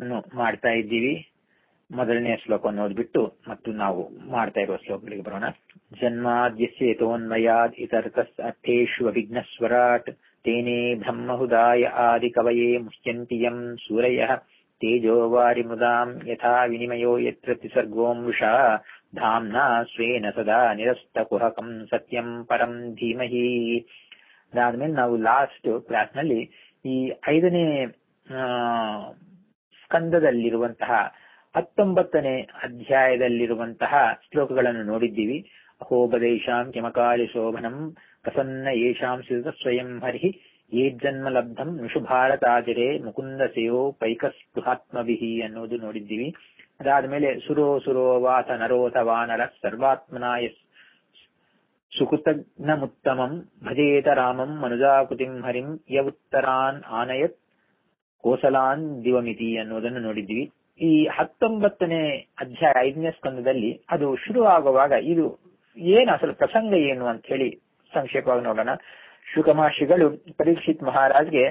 ಅನ್ನು ಮಾಡ್ತಾ ಇದ್ದೀವಿ ಮೊದಲನೆಯ ಶ್ಲೋಕವನ್ನು ಓದ್ಬಿಟ್ಟು ಮತ್ತು ನಾವು ಮಾಡ್ತಾ ಇರುವ ಶ್ಲೋಕಗಳಿಗೆ ಬರೋಣ ಜನ್ಮಾದ್ಯಸ್ಯೇತೋನ್ಮಯಾದ್ ಇತರತಸ್ ಅರ್ಥೇಷು ಅವಿಘ್ನಸ್ವರಾಟ್ ತೇನೇ ಬ್ರಹ್ಮಹುದಾಯ ಆದಿ ಕವಯೇ ಮುಹ್ಯಂತಿ ಯಂ ಸೂರಯಃ ತೇಜೋ ವಾರಿಮೃದಾಂ ಯಥಾ ವಿನಿಮಯೋ ಯತ್ರ ತ್ರಿಸರ್ಗೋಮೃಷಾ ಧಾಮ್ನಾ ಸ್ವೇನ ಸದಾ ನಿರಸ್ತಕುಹಕಂ ಸತ್ಯಂ ಪರಂ ಧೀಮಹಿ ಅದಾದ್ಮೇಲೆ ನಾವು ಲಾಸ್ಟ್ ಕ್ಲಾಸ್ ನಲ್ಲಿ ಈ ಐದನೇ ಸ್ಕಂದದಲ್ಲಿರುವಂತಹ ಹತ್ತೊಂಬತ್ತನೇ ಅಧ್ಯಾಯದಲ್ಲಿರುವಂತಹ ಶ್ಲೋಕಗಳನ್ನು ನೋಡಿದ್ದೀವಿ ಅಹೋಪದೇಶಾಂ ಕೆಮಕಾಲಿ ಶೋಭನಂ ಪ್ರಸನ್ನ ಯೇಷಾಂ ಸಿದ ಸ್ವಯಂ ಹರಿ ಏಜ್ಜನ್ಮ ಲಬ್ಧಂ ನಿಷು ಭಾರತಾಜರೆ ಮುಕುಂದ ಸೇಯೋ ಪೈಕಸ್ಪೃಹಾತ್ಮವಿಹಿ ಅನ್ನೋದು ನೋಡಿದ್ದೀವಿ ಅದಾದ್ಮೇಲೆ ಸುರೋ ಸುರೋ ವಾತ ನರೋತ ವಾನರ ಸರ್ವಾತ್ಮನಾಯ ಸುಕೃತಜ್ಞಮುತ್ತಮಂ ಭಜೇತ ರಾಮಂ ಮನುಜಾಕೃತಿಂ ಹರಿಂ ಯ ಉತ್ತರಾನ್ ಆನಯತ್ ಕೋಸಲಾನ್ ದಿವಮಿತಿ ಅನ್ನೋದನ್ನು ನೋಡಿದ್ವಿ ಈ ಹತ್ತೊಂಬತ್ತನೇ ಅಧ್ಯಾಯ ಐದನೇ ಸ್ಕಂದದಲ್ಲಿ ಅದು ಶುರು ಆಗುವಾಗ ಇದು ಏನು ಅಸಲು ಪ್ರಸಂಗ ಏನು ಅಂತ ಹೇಳಿ ಸಂಕ್ಷೇಪವಾಗಿ ನೋಡೋಣ ಶುಕಮಾಶಿಗಳು ಪರೀಕ್ಷಿತ್ ಮಹಾರಾಜ್ಗೆ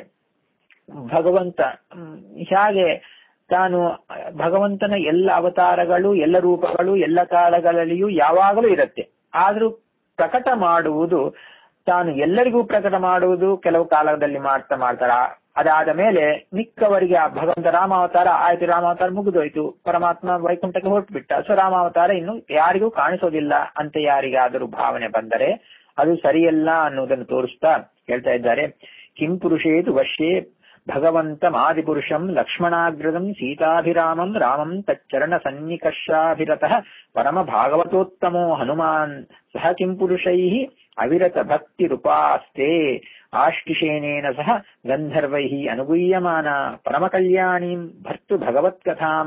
ಭಗವಂತ ಹೇಗೆ ತಾನು ಭಗವಂತನ ಎಲ್ಲ ಅವತಾರಗಳು ಎಲ್ಲ ರೂಪಗಳು ಎಲ್ಲ ಕಾಲಗಳಲ್ಲಿಯೂ ಯಾವಾಗಲೂ ಇರುತ್ತೆ ಆದ್ರೂ ಪ್ರಕಟ ಮಾಡುವುದು ತಾನು ಎಲ್ಲರಿಗೂ ಪ್ರಕಟ ಮಾಡುವುದು ಕೆಲವು ಕಾಲದಲ್ಲಿ ಮಾಡ್ತಾ ಮಾಡ್ತಾರ ಅದಾದ ಮೇಲೆ ಮಿಕ್ಕವರಿಗೆ ಆ ಭಗವಂತ ರಾಮಾವತಾರ ಆಯ್ತು ರಾಮಾವತಾರ ಮುಗಿದೋಯ್ತು ಪರಮಾತ್ಮ ವೈಕುಂಠಕ್ಕೆ ಹೊರಟ್ಬಿಟ್ಟ ಸೊ ರಾಮಾವತಾರ ಇನ್ನು ಯಾರಿಗೂ ಕಾಣಿಸೋದಿಲ್ಲ ಅಂತ ಯಾರಿಗಾದರೂ ಭಾವನೆ ಬಂದರೆ ಅದು ಸರಿಯಲ್ಲ ಅನ್ನುವುದನ್ನು ತೋರಿಸ್ತಾ ಹೇಳ್ತಾ ಇದ್ದಾರೆ ಕಿಂ ಪುರುಷೇತು ವಶ್ಯೇ ಭಗವಂತಂ ಆದಿಪುರುಷಂ ಲಕ್ಷ್ಮಣಾಗ್ರದಂ ಸೀತಾಭಿರಾಮಂ ರಾಮಂ ತಚ್ಚರಣ ಸನ್ನಿಕರ್ಷಾಭಿರತಃ ಪರಮ ಭಾಗವತೋತ್ತಮೋ ಹನುಮಾನ್ ಸಹ ಕಿಂ ಪುರುಷೈ ಅವಿರತ ಭಕ್ತಿ ರೂಪಾಸ್ತೆ ಆಷ್ಟಿಷೇನೇನ ಸಹ ಗಂಧರ್ವೈ ಅನುಗುಯ್ಯಮಾನ ಪರಮ ಕಲ್ಯಾಣೀಂ ಭರ್ತು ಭಗವತ್ಕಥಾಂ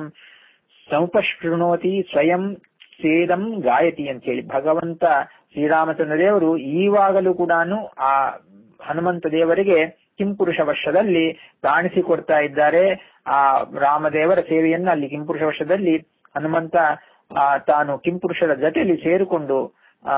ಸಂಪಶೃಣೋತಿ ಸ್ವಯಂ ಸೇದಂ ಗಾಯತಿ ಅಂತ ಹೇಳಿ ಭಗವಂತ ಶ್ರೀರಾಮಚಂದ್ರ ದೇವರು ಈವಾಗಲೂ ಕೂಡ ಆ ಹನುಮಂತ ದೇವರಿಗೆ ಕಿಂಪುರುಷ ವರ್ಷದಲ್ಲಿ ಕಾಣಿಸಿಕೊಡ್ತಾ ಇದ್ದಾರೆ ಆ ರಾಮದೇವರ ಸೇವೆಯನ್ನ ಅಲ್ಲಿ ಕಿಂಪುರುಷ ವರ್ಷದಲ್ಲಿ ಹನುಮಂತ ತಾನು ಕಿಂಪುರುಷರ ಜೊತೆಯಲ್ಲಿ ಸೇರಿಕೊಂಡು ಆ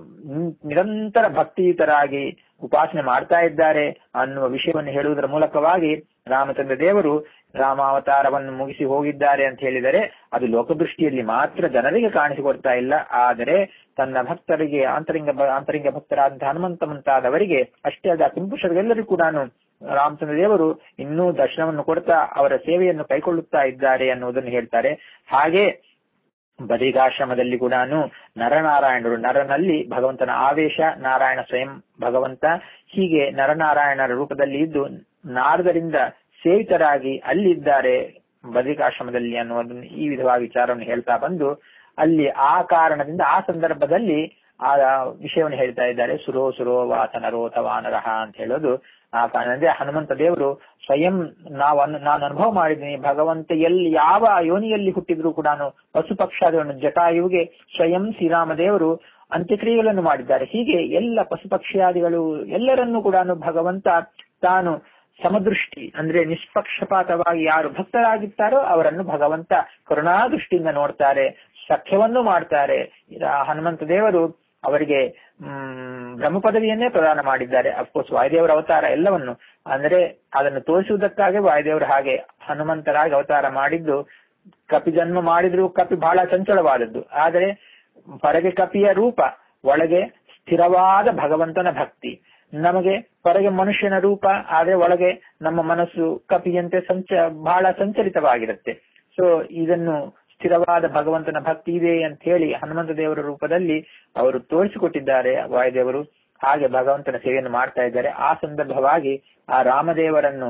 ನಿರಂತರ ಭಕ್ತಿಯುತರಾಗಿ ಉಪಾಸನೆ ಮಾಡ್ತಾ ಇದ್ದಾರೆ ಅನ್ನುವ ವಿಷಯವನ್ನು ಹೇಳುವುದರ ಮೂಲಕವಾಗಿ ರಾಮಚಂದ್ರ ದೇವರು ರಾಮಾವತಾರವನ್ನು ಮುಗಿಸಿ ಹೋಗಿದ್ದಾರೆ ಅಂತ ಹೇಳಿದರೆ ಅದು ಲೋಕದೃಷ್ಟಿಯಲ್ಲಿ ಮಾತ್ರ ಜನರಿಗೆ ಕಾಣಿಸಿಕೊಡ್ತಾ ಇಲ್ಲ ಆದರೆ ತನ್ನ ಭಕ್ತರಿಗೆ ಆಂತರಿಂಗ ಆಂತರಿಂಗ ಭಕ್ತರಾದಂತಹ ಹನುಮಂತ ಮುಂತಾದವರಿಗೆ ಅಷ್ಟೇ ಅಲ್ಲ ಕಿಂಪುರುಷರಿಗೆಲ್ಲರಿಗೂ ಕೂಡ ರಾಮಚಂದ್ರ ದೇವರು ಇನ್ನೂ ದರ್ಶನವನ್ನು ಕೊಡ್ತಾ ಅವರ ಸೇವೆಯನ್ನು ಕೈಗೊಳ್ಳುತ್ತಾ ಇದ್ದಾರೆ ಅನ್ನುವುದನ್ನು ಹೇಳ್ತಾರೆ ಹಾಗೆ ಬದಿಗಾಶ್ರಮದಲ್ಲಿ ಕೂಡ ನರನಾರಾಯಣರು ನರನಲ್ಲಿ ಭಗವಂತನ ಆವೇಶ ನಾರಾಯಣ ಸ್ವಯಂ ಭಗವಂತ ಹೀಗೆ ನರನಾರಾಯಣರ ರೂಪದಲ್ಲಿ ಇದ್ದು ನಾರದರಿಂದ ಸೇವಿತರಾಗಿ ಅಲ್ಲಿದ್ದಾರೆ ಬದಿಕಾಶ್ರಮದಲ್ಲಿ ಅನ್ನುವುದನ್ನು ಈ ವಿಧವಾಗಿ ವಿಚಾರವನ್ನು ಹೇಳ್ತಾ ಬಂದು ಅಲ್ಲಿ ಆ ಕಾರಣದಿಂದ ಆ ಸಂದರ್ಭದಲ್ಲಿ ಆ ವಿಷಯವನ್ನು ಹೇಳ್ತಾ ಇದ್ದಾರೆ ಸುರೋ ಸುರೋ ವಾತ ನರೋತ ವಾನರಹ ಅಂತ ಹೇಳೋದು ಆ ಕಾರಣದಿಂದ ಹನುಮಂತ ದೇವರು ಸ್ವಯಂ ನಾವು ನಾನು ಅನುಭವ ಮಾಡಿದ್ದೀನಿ ಭಗವಂತ ಎಲ್ಲಿ ಯಾವ ಯೋನಿಯಲ್ಲಿ ಹುಟ್ಟಿದ್ರು ಕೂಡ ಪಶು ಪಕ್ಷಾದಿಗಳನ್ನು ಜಟಾಯುವಿಗೆ ಸ್ವಯಂ ಶ್ರೀರಾಮ ದೇವರು ಅಂತ್ಯಕ್ರಿಯೆಗಳನ್ನು ಮಾಡಿದ್ದಾರೆ ಹೀಗೆ ಎಲ್ಲ ಪಶು ಪಕ್ಷಿಯಾದಿಗಳು ಎಲ್ಲರನ್ನೂ ಕೂಡ ಭಗವಂತ ತಾನು ಸಮದೃಷ್ಟಿ ಅಂದ್ರೆ ನಿಷ್ಪಕ್ಷಪಾತವಾಗಿ ಯಾರು ಭಕ್ತರಾಗಿರ್ತಾರೋ ಅವರನ್ನು ಭಗವಂತ ಕರುಣಾದೃಷ್ಟಿಯಿಂದ ನೋಡ್ತಾರೆ ಸಖ್ಯವನ್ನು ಮಾಡ್ತಾರೆ ಹನುಮಂತ ದೇವರು ಅವರಿಗೆ ಹ್ಮ್ ಬ್ರಹ್ಮ ಪದವಿಯನ್ನೇ ಪ್ರದಾನ ಮಾಡಿದ್ದಾರೆ ಅಫ್ಕೋರ್ಸ್ ವಾಯುದೇವರ ಅವತಾರ ಎಲ್ಲವನ್ನು ಅಂದ್ರೆ ಅದನ್ನು ತೋರಿಸುವುದಕ್ಕಾಗಿ ವಾಯುದೇವರು ಹಾಗೆ ಹನುಮಂತರಾಗಿ ಅವತಾರ ಮಾಡಿದ್ದು ಕಪಿ ಜನ್ಮ ಮಾಡಿದ್ರು ಕಪಿ ಬಹಳ ಚಂಚಲವಾದದ್ದು ಆದರೆ ಹೊರಗೆ ಕಪಿಯ ರೂಪ ಒಳಗೆ ಸ್ಥಿರವಾದ ಭಗವಂತನ ಭಕ್ತಿ ನಮಗೆ ಹೊರಗೆ ಮನುಷ್ಯನ ರೂಪ ಆದ್ರೆ ಒಳಗೆ ನಮ್ಮ ಮನಸ್ಸು ಕಪಿಯಂತೆ ಸಂಚ ಬಹಳ ಸಂಚಲಿತವಾಗಿರುತ್ತೆ ಸೊ ಇದನ್ನು ಸ್ಥಿರವಾದ ಭಗವಂತನ ಭಕ್ತಿ ಇದೆ ಅಂತ ಹೇಳಿ ಹನುಮಂತ ದೇವರ ರೂಪದಲ್ಲಿ ಅವರು ತೋರಿಸಿಕೊಟ್ಟಿದ್ದಾರೆ ವಾಯುದೇವರು ಹಾಗೆ ಭಗವಂತನ ಸೇವೆಯನ್ನು ಮಾಡ್ತಾ ಇದ್ದಾರೆ ಆ ಸಂದರ್ಭವಾಗಿ ಆ ರಾಮದೇವರನ್ನು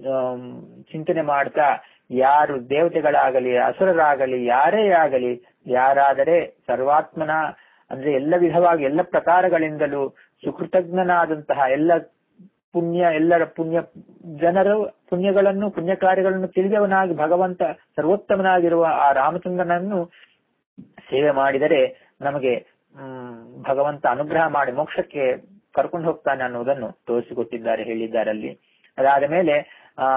ಚಿಂತನೆ ಮಾಡ್ತಾ ಯಾರು ದೇವತೆಗಳಾಗಲಿ ಅಸುರರಾಗಲಿ ಯಾರೇ ಆಗಲಿ ಯಾರಾದರೆ ಸರ್ವಾತ್ಮನ ಅಂದ್ರೆ ಎಲ್ಲ ವಿಧವಾಗಿ ಎಲ್ಲ ಪ್ರಕಾರಗಳಿಂದಲೂ ಸುಕೃತಜ್ಞನಾದಂತಹ ಎಲ್ಲ ಪುಣ್ಯ ಎಲ್ಲರ ಪುಣ್ಯ ಜನರು ಪುಣ್ಯಗಳನ್ನು ಪುಣ್ಯ ಕಾರ್ಯಗಳನ್ನು ತಿಳಿದವನಾಗಿ ಭಗವಂತ ಸರ್ವೋತ್ತಮನಾಗಿರುವ ಆ ರಾಮಚಂದ್ರನನ್ನು ಸೇವೆ ಮಾಡಿದರೆ ನಮಗೆ ಹ್ಮ್ ಭಗವಂತ ಅನುಗ್ರಹ ಮಾಡಿ ಮೋಕ್ಷಕ್ಕೆ ಕರ್ಕೊಂಡು ಹೋಗ್ತಾನೆ ಅನ್ನುವುದನ್ನು ತೋರಿಸಿಕೊಟ್ಟಿದ್ದಾರೆ ಹೇಳಿದ್ದಾರೆ ಅಲ್ಲಿ ಅದಾದ ಮೇಲೆ ಆ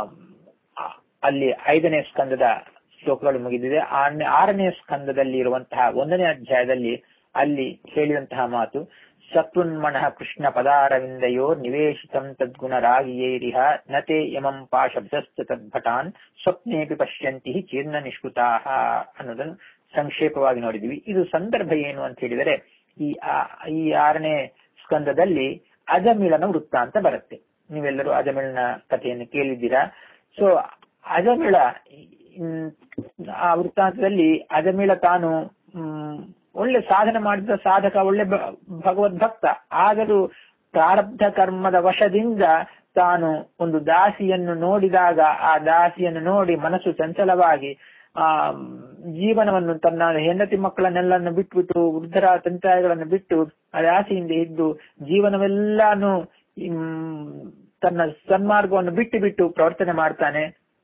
ಅಲ್ಲಿ ಐದನೇ ಸ್ಕಂದದ ಶ್ಲೋಕಗಳು ಮುಗಿದಿದೆ ಆರನೇ ಆರನೇ ಸ್ಕಂದದಲ್ಲಿ ಇರುವಂತಹ ಒಂದನೇ ಅಧ್ಯಾಯದಲ್ಲಿ ಅಲ್ಲಿ ಹೇಳಿದಂತಹ ಮಾತು ಸತ್ವನ್ಮಣಃ ಕೃಷ್ಣ ಪದಾರವಿಂದಯೋ ನಿವೇಶಿತಂ ತದ್ಗುಣರಾಗಿಯೈರಿಹ ನತೆ ಯಮಂ ಪಾಶಬ್ದಸ್ತ ತದ್ಭಟಾನ್ ಸ್ವಪ್ನೇಪಿ ಪಶ್ಯಂತಿ ಚೀರ್ಣ ನಿಷ್ಕೃತಾಹ ಅನ್ನೋದನ್ನು ಸಂಕ್ಷೇಪವಾಗಿ ನೋಡಿದ್ವಿ ಇದು ಸಂದರ್ಭ ಏನು ಅಂತ ಹೇಳಿದರೆ ಈ ಆ- ಈ ಆರನೇ ಸ್ಕಂದದಲ್ಲಿ ಅಜಮಿಳನ ವೃತ್ತಾಂತ ಬರುತ್ತೆ ನೀವೆಲ್ಲರೂ ಅಜಮಿಳನ ಕಥೆಯನ್ನು ಕೇಳಿದ್ದೀರಾ ಸೊ ಅಜಮಿಳ ಹ್ಮ್, ಆ ವೃತ್ತಾಂತದಲ್ಲಿ ಅಜಮಿಳ ತಾನು ಹ್ಮ್, ಒಳ್ಳೆ ಸಾಧನೆ ಮಾಡಿದ ಸಾಧಕ ಒಳ್ಳೆ ಭ- ಭಗವದ್ಭಕ್ತ ಆದರೂ ಪ್ರಾರಬ್ಧ ಕರ್ಮದ ವಶದಿಂದ ತಾನು ಒಂದು ದಾಸಿಯನ್ನು ನೋಡಿದಾಗ ಆ ದಾಸಿಯನ್ನು ನೋಡಿ ಮನಸ್ಸು ಚಂಚಲವಾಗಿ ಆ ಜೀವನವನ್ನು ತನ್ನ ಹೆಂಡತಿ ಮಕ್ಕಳನ್ನೆಲ್ಲನ್ನು ಬಿಟ್ಬಿಟ್ಟು ವೃದ್ಧರ ತಂತಾಯಿಗಳನ್ನು ಬಿಟ್ಟು ಆ ದಾಸಿಯಿಂದ ಇದ್ದು ಜೀವನವೆಲ್ಲಾನು ಹ್ಮ್, ತನ್ನ ಸನ್ಮಾರ್ಗವನ್ನು ಬಿಟ್ಟು ಬಿಟ್ಟು ಪ್ರವರ್ತನೆ ಮಾಡ್ತಾನೆ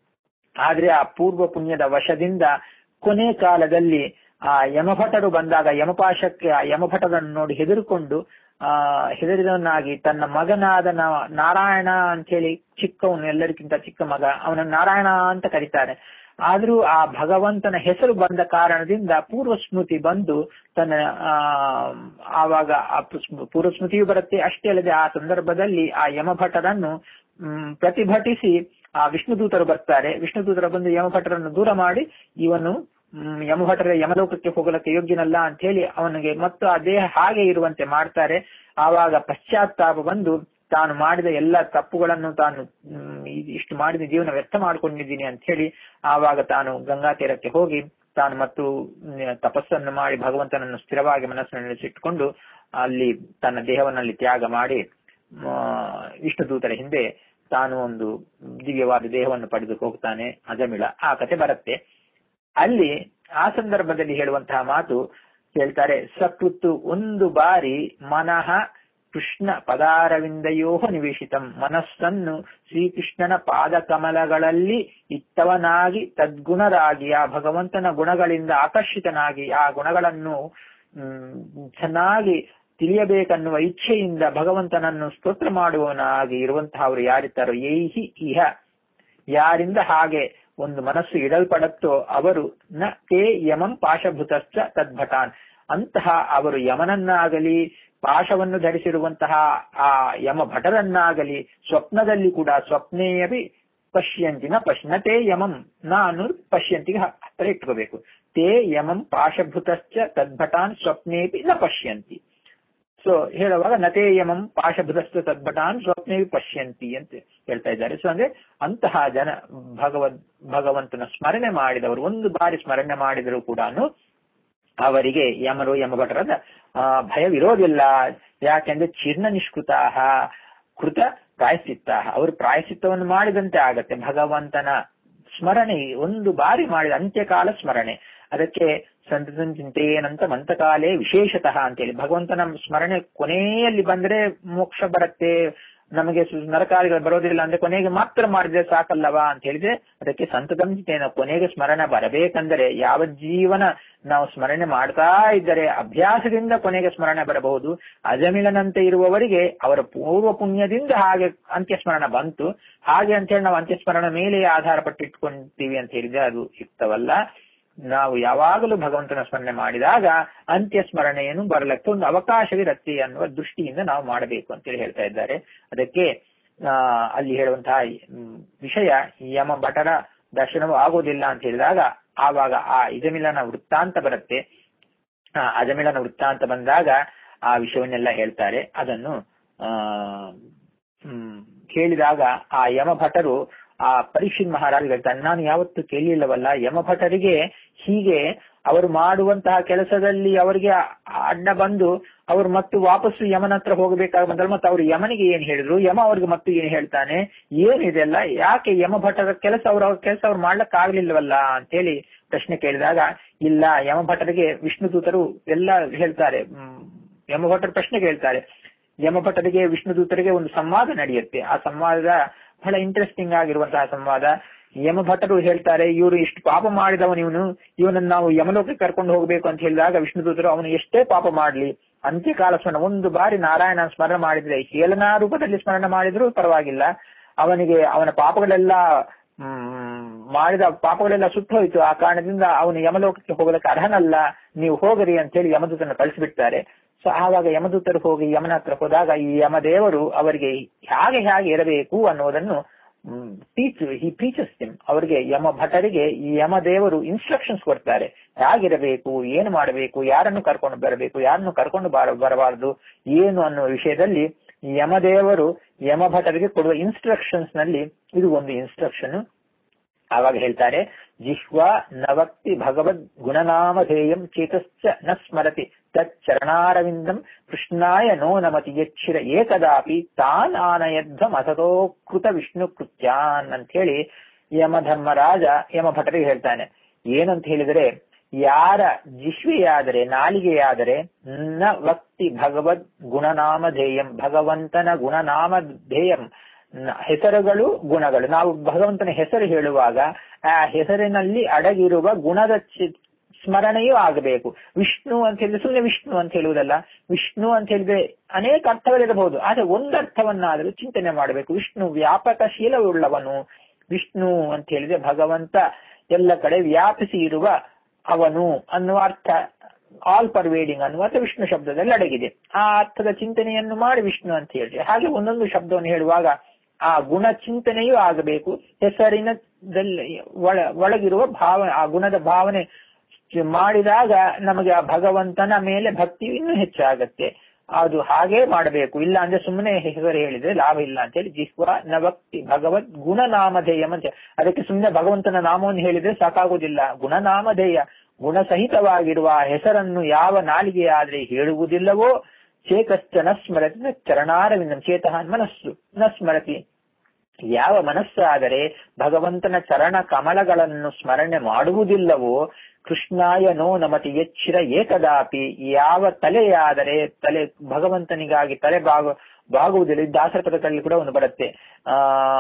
ಆದ್ರೆ ಆ ಪೂರ್ವ ಪುಣ್ಯದ ವಶದಿಂದ ಕೊನೆ ಕಾಲದಲ್ಲಿ ಆ ಯಮಭಟರು ಬಂದಾಗ ಯಮಪಾಶಕ್ಕೆ ಆ ಯಮಭಟರನ್ನು ನೋಡಿ ಹೆದರಿಕೊಂಡು ಆ ಹೆದರಿದವನಾಗಿ ತನ್ನ ಮಗನಾದ ನ- ನಾರಾಯಣ ಅಂತ ಹೇಳಿ ಚಿಕ್ಕವನು ಎಲ್ಲರಿಗಿಂತ ಚಿಕ್ಕ ಮಗ ಅವನ ನಾರಾಯಣ ಅಂತ ಕರೀತಾರೆ ಆದ್ರೂ ಆ ಭಗವಂತನ ಹೆಸರು ಬಂದ ಕಾರಣದಿಂದ ಪೂರ್ವ ಸ್ಮೃತಿ ಬಂದು ತನ್ನ ಆ ಆವಾಗ ಆ ಪುಸ್- ಪೂರ್ವ ಸ್ಮೃತಿಯು ಬರುತ್ತೆ ಅಷ್ಟೇ ಅಲ್ಲದೆ ಆ ಸಂದರ್ಭದಲ್ಲಿ ಆ ಯಮಭಟರನ್ನು ಮ್, ಪ್ರತಿಭಟಿಸಿ ಆ ವಿಷ್ಣುದೂತರು ಬರ್ತಾರೆ ವಿಷ್ಣುದೂತರು ಬಂದು ಯಮಭಟರನ್ನು ದೂರ ಮಾಡಿ ಇವನು ಮ್, ಯಮಭಟರ ಯಮಲೋಕಕ್ಕೆ ಹೋಗಲಕ್ಕೆ ಯೋಗ್ಯನಲ್ಲ ಅಂತ ಹೇಳಿ ಅವನಿಗೆ ಮತ್ತು ಆ ದೇಹ ಹಾಗೆ ಇರುವಂತೆ ಮಾಡ್ತಾರೆ ಆವಾಗ ಪಶ್ಚಾತ್ತಾಪ ಬಂದು ತಾನು ಮಾಡಿದ ಎಲ್ಲ ತಪ್ಪುಗಳನ್ನು ತಾನು ಮ್, ಇ- ಇಷ್ಟು ಮಾಡಿದ ಜೀವನ ವ್ಯರ್ಥ ಮಾಡ್ಕೊಂಡಿದ್ದೀನಿ ಅಂತ ಹೇಳಿ ಆವಾಗ ತಾನು ಗಂಗಾ ತೀರಕ್ಕೆ ಹೋಗಿ ತಾನು ಮತ್ತು ಮ್, ತಪಸ್ಸನ್ನು ಮಾಡಿ ಭಗವಂತನನ್ನು ಸ್ಥಿರವಾಗಿ ಮನಸ್ಸಿನಲ್ಲಿ ಇಟ್ಟುಕೊಂಡು ಅಲ್ಲಿ ತನ್ನ ದೇಹವನ್ನಲ್ಲಿ ತ್ಯಾಗ ಮಾಡಿ ಆ, ವಿಷ್ಣುದೂತರ ಹಿಂದೆ ತಾನು ಒಂದು ದಿವ್ಯವಾದ ದೇಹವನ್ನು ಪಡೆದು ಹೋಗ್ತಾನೆ ಅಜಮಿಳ ಆ ಕತೆ ಬರುತ್ತೆ ಅಲ್ಲಿ ಆ ಸಂದರ್ಭದಲ್ಲಿ ಹೇಳುವಂತಹ ಮಾತು ಹೇಳ್ತಾರೆ ಸಕೃತ್ತು ಒಂದು ಬಾರಿ ಮನಃ ಕೃಷ್ಣ ಪದಾರವಿಂದಯೋ ನಿವೇಶಿತಂ ಮನಸ್ಸನ್ನು ಶ್ರೀಕೃಷ್ಣನ ಪಾದ ಕಮಲಗಳಲ್ಲಿ ಇತ್ತವನಾಗಿ ತದ್ಗುಣರಾಗಿ ಆ ಭಗವಂತನ ಗುಣಗಳಿಂದ ಆಕರ್ಷಿತನಾಗಿ ಆ ಗುಣಗಳನ್ನು ಹ್ಮ್, ಚೆನ್ನಾಗಿ ತಿಳಿಯಬೇಕನ್ನುವ ಇಚ್ಛೆಯಿಂದ ಭಗವಂತನನ್ನು ಸ್ತೋತ್ರ ಮಾಡುವವನಾಗಿ ಇರುವಂತಹ ಅವರು ಯಾರಿದ್ದಾರೋ ಏಹಿ ಇಹ ಯಾರಿಂದ ಹಾಗೆ ಒಂದು ಮನಸ್ಸು ಇಡಲ್ಪಡತ್ತೋ ಅವರು ನ ತೇ ಯಮಂ ಪಾಶಭೂತಶ್ಚ ತದ್ಭಟಾನ್ ಅಂತಹ ಅವರು ಯಮನನ್ನಾಗಲಿ ಪಾಶವನ್ನು ಧರಿಸಿರುವಂತಹ ಆ ಯಮ ಭಟರನ್ನಾಗಲಿ ಸ್ವಪ್ನದಲ್ಲಿ ಕೂಡ ಸ್ವಪ್ನೇಯವಿ ಪಶ್ಯಂತಿ ನ ಪಶ್ನ ತೇ ಯಮಂ ನಾನು ಪಶ್ಯಂತಿಗೆ ಹ- ಹತ್ತಿರ ಇಟ್ಕೋಬೇಕು ತೇ ಯಮಂ ಪಾಶಭೂತಶ್ಚ ತದ್ಭಟಾನ್ ಸ್ವಪ್ನೇಪಿ ನ ಪಶ್ಯಂತಿ ಸೊ ಹೇಳುವಾಗ ನತೇ ಯಮಂ ಪಾಶಭೃತಸ್ಥ ತದ್ಭಟಾನ್ ಸ್ವಪ್ನೇ ಪಶ್ಯಂತಿ ಅಂತ ಹೇಳ್ತಾ ಇದ್ದಾರೆ ಸೊ ಅಂದ್ರೆ ಅಂತಹ ಜನ ಭಗವದ್ ಭಗವಂತನ ಸ್ಮರಣೆ ಮಾಡಿದವರು ಒಂದು ಬಾರಿ ಸ್ಮರಣೆ ಮಾಡಿದರೂ ಕೂಡ ಅವರಿಗೆ ಯಮರು ಯಮಭಟರದ ಆ, ಭಯವಿರೋದಿಲ್ಲ ಯಾಕೆಂದ್ರೆ ಚಿರ್ಣ ನಿಷ್ಕೃತಾಹ ಕೃತ ಪ್ರಾಯಶ್ಚಿತ್ತ ಅವರು ಪ್ರಾಯಶ್ಚಿತ್ತವನ್ನು ಮಾಡಿದಂತೆ ಆಗತ್ತೆ ಭಗವಂತನ ಸ್ಮರಣೆ ಒಂದು ಬಾರಿ ಮಾಡಿದ ಅಂತ್ಯಕಾಲ ಸ್ಮರಣೆ ಅದಕ್ಕೆ ಸಂತತಂ ಚಿಂತೆಯೇನಂತ ಮಂತಕಾಲೇ ವಿಶೇಷತಃ ಅಂತೇಳಿ ಭಗವಂತನ ಸ್ಮರಣೆ ಕೊನೆಯಲ್ಲಿ ಬಂದ್ರೆ ಮೋಕ್ಷ ಬರುತ್ತೆ ನಮಗೆ ಸು- ನರಕಾದಿಗಳು ಬರೋದಿಲ್ಲ ಅಂದ್ರೆ ಕೊನೆಗೆ ಮಾತ್ರ ಮಾಡಿದ್ರೆ ಸಾಕಲ್ಲವಾ ಅಂತ ಹೇಳಿದ್ರೆ ಅದಕ್ಕೆ ಸಂತತಂ ಚಿಂತೆನ ಕೊನೆಗೆ ಸ್ಮರಣೆ ಬರಬೇಕಂದರೆ ಯಾವ ಜೀವನ ನಾವು ಸ್ಮರಣೆ ಮಾಡ್ತಾ ಇದ್ದರೆ ಅಭ್ಯಾಸದಿಂದ ಕೊನೆಗೆ ಸ್ಮರಣೆ ಬರಬಹುದು ಅಜಮಿಲನಂತೆ ಇರುವವರಿಗೆ ಅವರ ಪೂರ್ವ ಪುಣ್ಯದಿಂದ ಹಾಗೆ ಅಂತ್ಯಸ್ಮರಣ ಬಂತು ಹಾಗೆ ಅಂತ ಹೇಳಿ ನಾವು ಅಂತ್ಯಸ್ಮರಣ ಮೇಲೆ ಆಧಾರ ಪಟ್ಟಿಟ್ಕೊಂತೀವಿ ಅಂತ ಹೇಳಿದ್ರೆ ಅದು ಯುಕ್ತವಲ್ಲ ನಾವು ಯಾವಾಗಲೂ ಭಗವಂತನ ಸ್ಮರಣೆ ಮಾಡಿದಾಗ ಅಂತ್ಯ ಸ್ಮರಣೆಯನ್ನು ಬರಲಕ್ಕೆ ಒಂದು ಅವಕಾಶವಿರತ್ತೆ ಅನ್ನುವ ದೃಷ್ಟಿಯಿಂದ ನಾವು ಮಾಡಬೇಕು ಅಂತೇಳಿ ಹೇಳ್ತಾ ಇದ್ದಾರೆ ಅದಕ್ಕೆ ಆ ಅಲ್ಲಿ ಹೇಳುವಂತಹ ಮ್, ವಿಷಯ ಯಮ ಭಟರ ದರ್ಶನವೂ ಆಗೋದಿಲ್ಲ ಅಂತ ಹೇಳಿದಾಗ ಆವಾಗ ಆ ಇಜಮಿಲನ ವೃತ್ತಾಂತ ಬರುತ್ತೆ ಆ ಅಜಮಿಲನ ವೃತ್ತಾಂತ ಬಂದಾಗ ಆ ವಿಷಯವನ್ನೆಲ್ಲ ಹೇಳ್ತಾರೆ ಅದನ್ನು ಆ ಹ್ಮ್, ಕೇಳಿದಾಗ ಆ ಯಮಭಟರು ಆ ಪರೀಕ್ಷಿತ್ ಮಹಾರಾಜ್ ಹೇಳ್ತಾರೆ ನಾನು ಯಾವತ್ತು ಕೇಳಿಲ್ಲವಲ್ಲ ಯಮಭಟರಿಗೆ ಹೀಗೆ ಅವರು ಮಾಡುವಂತಹ ಕೆಲಸದಲ್ಲಿ ಅವರಿಗೆ ಅಡ್ಡ ಬಂದು ಅವರು ಮತ್ತು ವಾಪಸ್ಸು ಯಮನ ಹತ್ರ ಹೋಗಬೇಕಾಗ ಬಂದ್ರೆ ಮತ್ತೆ ಅವರು ಯಮನಿಗೆ ಏನ್ ಹೇಳಿದ್ರು ಯಮ ಅವ್ರಿಗೆ ಮತ್ತು ಏನ್ ಹೇಳ್ತಾನೆ ಏನಿದೆಲ್ಲ ಯಾಕೆ ಯಮಭಟರ ಕೆಲಸ ಅವ್ರ ಅವ್ರ ಕೆಲಸ ಅವ್ರು ಮಾಡ್ಲಕ್ ಆಗ್ಲಿಲ್ವಲ್ಲ ಅಂತೇಳಿ ಪ್ರಶ್ನೆ ಕೇಳಿದಾಗ ಇಲ್ಲ ಯಮಭಟರಿಗೆ ವಿಷ್ಣು ದೂತರು ಎಲ್ಲ ಹೇಳ್ತಾರೆ ಹ್ಮ್, ಯಮಭಟರು ಪ್ರಶ್ನೆ ಕೇಳ್ತಾರೆ ಯಮಭಟರಿಗೆ ವಿಷ್ಣು ದೂತರಿಗೆ ಒಂದು ಸಂವಾದ ನಡೆಯುತ್ತೆ ಆ ಸಂವಾದ ಬಹಳ ಇಂಟ್ರೆಸ್ಟಿಂಗ್ ಆಗಿರುವಂತಹ ಸಂವಾದ ಯಮಭಟರು ಹೇಳ್ತಾರೆ ಇವರು ಇಷ್ಟು ಪಾಪ ಮಾಡಿದವನು ಇವನು ಇವನನ್ನು ನಾವು ಯಮಲೋಕಕ್ಕೆ ಕರ್ಕೊಂಡು ಹೋಗಬೇಕು ಅಂತ ಹೇಳಿದಾಗ ವಿಷ್ಣು ದೂತರು ಅವನು ಎಷ್ಟೇ ಪಾಪ ಮಾಡ್ಲಿ ಅಂತ್ಯಕಾಲ ಸ್ಮರಣ ಒಂದು ಬಾರಿ ನಾರಾಯಣ ಸ್ಮರಣೆ ಮಾಡಿದ್ರೆ ಹೇಳನಾ ರೂಪದಲ್ಲಿ ಸ್ಮರಣೆ ಮಾಡಿದ್ರು ಪರವಾಗಿಲ್ಲ ಅವನಿಗೆ ಅವನ ಪಾಪಗಳೆಲ್ಲ ಹ್ಮ್, ಮಾಡಿದ ಪಾಪಗಳೆಲ್ಲ ಸುಟ್ಟೋಯ್ತು ಆ ಕಾರಣದಿಂದ ಅವನು ಯಮಲೋಕಕ್ಕೆ ಹೋಗಲಿಕ್ಕೆ ಅರ್ಹನಲ್ಲ ನೀವು ಹೋಗರಿ ಅಂತ ಹೇಳಿ ಯಮದೂತನ ಕಳಿಸಿಬಿಡ್ತಾರೆ ಸೊ ಆವಾಗ ಯಮದೂತರು ಹೋಗಿ ಯಮನ ಹತ್ರ ಹೋದಾಗ ಈ ಯಮದೇವರು ಅವರಿಗೆ ಹೇಗೆ ಹೇಗೆ ಇರಬೇಕು ಅನ್ನೋದನ್ನು ಟೀಚ್ ಹಿ ಟೀಚರ್ಸ್ ದಿಮ್ ಅವರಿಗೆ ಯಮ ಭಟರಿಗೆ ಈ ಯಮದೇವರು ಇನ್ಸ್ಟ್ರಕ್ಷನ್ಸ್ ಕೊಡ್ತಾರೆ ಹೇಗಿರಬೇಕು ಏನು ಮಾಡಬೇಕು ಯಾರನ್ನು ಕರ್ಕೊಂಡು ಬರಬೇಕು ಯಾರನ್ನು ಕರ್ಕೊಂಡು ಬರ ಬರಬಾರದು ಏನು ಅನ್ನೋ ವಿಷಯದಲ್ಲಿ ಯಮದೇವರು ಯಮ ಭಟರಿಗೆ ಕೊಡುವ ಇನ್ಸ್ಟ್ರಕ್ಷನ್ಸ್ ನಲ್ಲಿ ಇದು ಒಂದು ಇನ್ಸ್ಟ್ರಕ್ಷನ್ ಆವಾಗ ಹೇಳ್ತಾರೆ ಜಿಹ್ವಾ ನವಕ್ತಿ ಭಗವದ್ ಗುಣನಾಮಧೇಯಂ ಚೇತಶ್ಚ ನ ಸ್ಮರತಿ ತಚ್ಚರಣಾರವಿಂದಂ ಕೃಷ್ಣಾಯ ನೋ ನಮತಿ ಯಚ್ಚಿರ ಏಕದಾಪಿ ತಾನ್ ಆನಯಧ್ವಂ ಅಸತೋಕೃತ ವಿಷ್ಣು ಕೃತ್ಯಾನ್ ಅಂತ ಹೇಳಿ ಯಮಧರ್ಮರಾಜ ಯಮ ಭಟರಿಗೆ ಹೇಳ್ತಾನೆ ಏನಂತ ಹೇಳಿದರೆ ಯಾರ ಜಿಶ್ವಿಯಾದರೆ ನಾಲಿಗೆಯಾದರೆ ನ ವಕ್ತಿ ಭಗವದ್ ಗುಣನಾಮಧೇಯಂ ಭಗವಂತನ ಗುಣನಾಮಧೇಯಂ ಹೆಸರುಗಳು ಗುಣಗಳು ನಾವು ಭಗವಂತನ ಹೆಸರು ಹೇಳುವಾಗ ಆ ಹೆಸರಿನಲ್ಲಿ ಅಡಗಿರುವ ಗುಣದ ಸ್ಮರಣೆಯೂ ಆಗಬೇಕು ವಿಷ್ಣು ಅಂತ ಹೇಳಿದ್ರೆ ಸುಮ್ಮನೆ ವಿಷ್ಣು ಅಂತ ಹೇಳುವುದಲ್ಲ ವಿಷ್ಣು ಅಂತ ಹೇಳಿದ್ರೆ ಅನೇಕ ಅರ್ಥಗಳಿರಬಹುದು ಆದ್ರೆ ಒಂದು ಅರ್ಥವನ್ನಾದರೂ ಚಿಂತನೆ ಮಾಡಬೇಕು ವಿಷ್ಣು ವ್ಯಾಪಕ ಶೀಲವುಳ್ಳವನು ವಿಷ್ಣು ಅಂತ ಹೇಳಿದ್ರೆ ಭಗವಂತ ಎಲ್ಲ ಕಡೆ ವ್ಯಾಪಿಸಿ ಇರುವ ಅವನು ಅನ್ನುವ ಅರ್ಥ ಆಲ್ ಪರ್ವೇಡಿಂಗ್ ಅನ್ನುವ ಅರ್ಥ ವಿಷ್ಣು ಶಬ್ದದಲ್ಲಿ ಅಡಗಿದೆ ಆ ಅರ್ಥದ ಚಿಂತನೆಯನ್ನು ಮಾಡಿ ವಿಷ್ಣು ಅಂತ ಹೇಳಿ ಹಾಗೆ ಒಂದೊಂದು ಶಬ್ದವನ್ನು ಹೇಳುವಾಗ ಆ ಗುಣ ಚಿಂತನೆಯೂ ಆಗಬೇಕು ಹೆಸರಿನ ಒಳ ಒಳಗಿರುವ ಭಾವನೆ ಆ ಗುಣದ ಭಾವನೆ ಮಾಡಿದಾಗ ನಮಗೆ ಆ ಭಗವಂತನ ಮೇಲೆ ಭಕ್ತಿ ಇನ್ನೂ ಹೆಚ್ಚಾಗತ್ತೆ ಅದು ಹಾಗೇ ಮಾಡಬೇಕು ಇಲ್ಲ ಅಂದ್ರೆ ಸುಮ್ಮನೆ ಹೆಸರು ಹೇಳಿದ್ರೆ ಲಾಭ ಇಲ್ಲ ಅಂತ ಹೇಳಿ ಜಿಹ್ವ ನವಕ್ತಿ ಭಗವದ್ ಗುಣನಾಮಧೇಯ ಅಂತ ಅದಕ್ಕೆ ಸುಮ್ಮನೆ ಭಗವಂತನ ನಾಮವನ್ನು ಹೇಳಿದ್ರೆ ಸಾಕಾಗುವುದಿಲ್ಲ ಗುಣನಾಮಧೇಯ ಗುಣಸಹಿತವಾಗಿರುವ ಹೆಸರನ್ನು ಯಾವ ನಾಲಿಗೆ ಆದ್ರೆ ಹೇಳುವುದಿಲ್ಲವೋ ಚೇತಶ್ಚ ನ ಸ್ಮರತಿ ಚರಣಾರವಿಂದಂ ಚೇತಃ ಮನಸ್ಸು ನ ಸ್ಮರತಿ ಯಾವ ಮನಸ್ಸಾದರೆ ಭಗವಂತನ ಚರಣ ಕಮಲಗಳನ್ನು ಸ್ಮರಣೆ ಮಾಡುವುದಿಲ್ಲವೋ ಕೃಷ್ಣಾಯ ನೋ ನಮತಿ ಎಚ್ಚಿರ ಏಕದಾಪಿ ಯಾವ ತಲೆಯಾದರೆ ತಲೆ ಭಗವಂತನಿಗಾಗಿ ತಲೆ ಬಾಗ ಬಾಗುವುದಿಲ್ಲ ದಾಸರ ಪದಗಳಲ್ಲಿ ಕೂಡ ಒಂದು ಬರುತ್ತೆ ಆ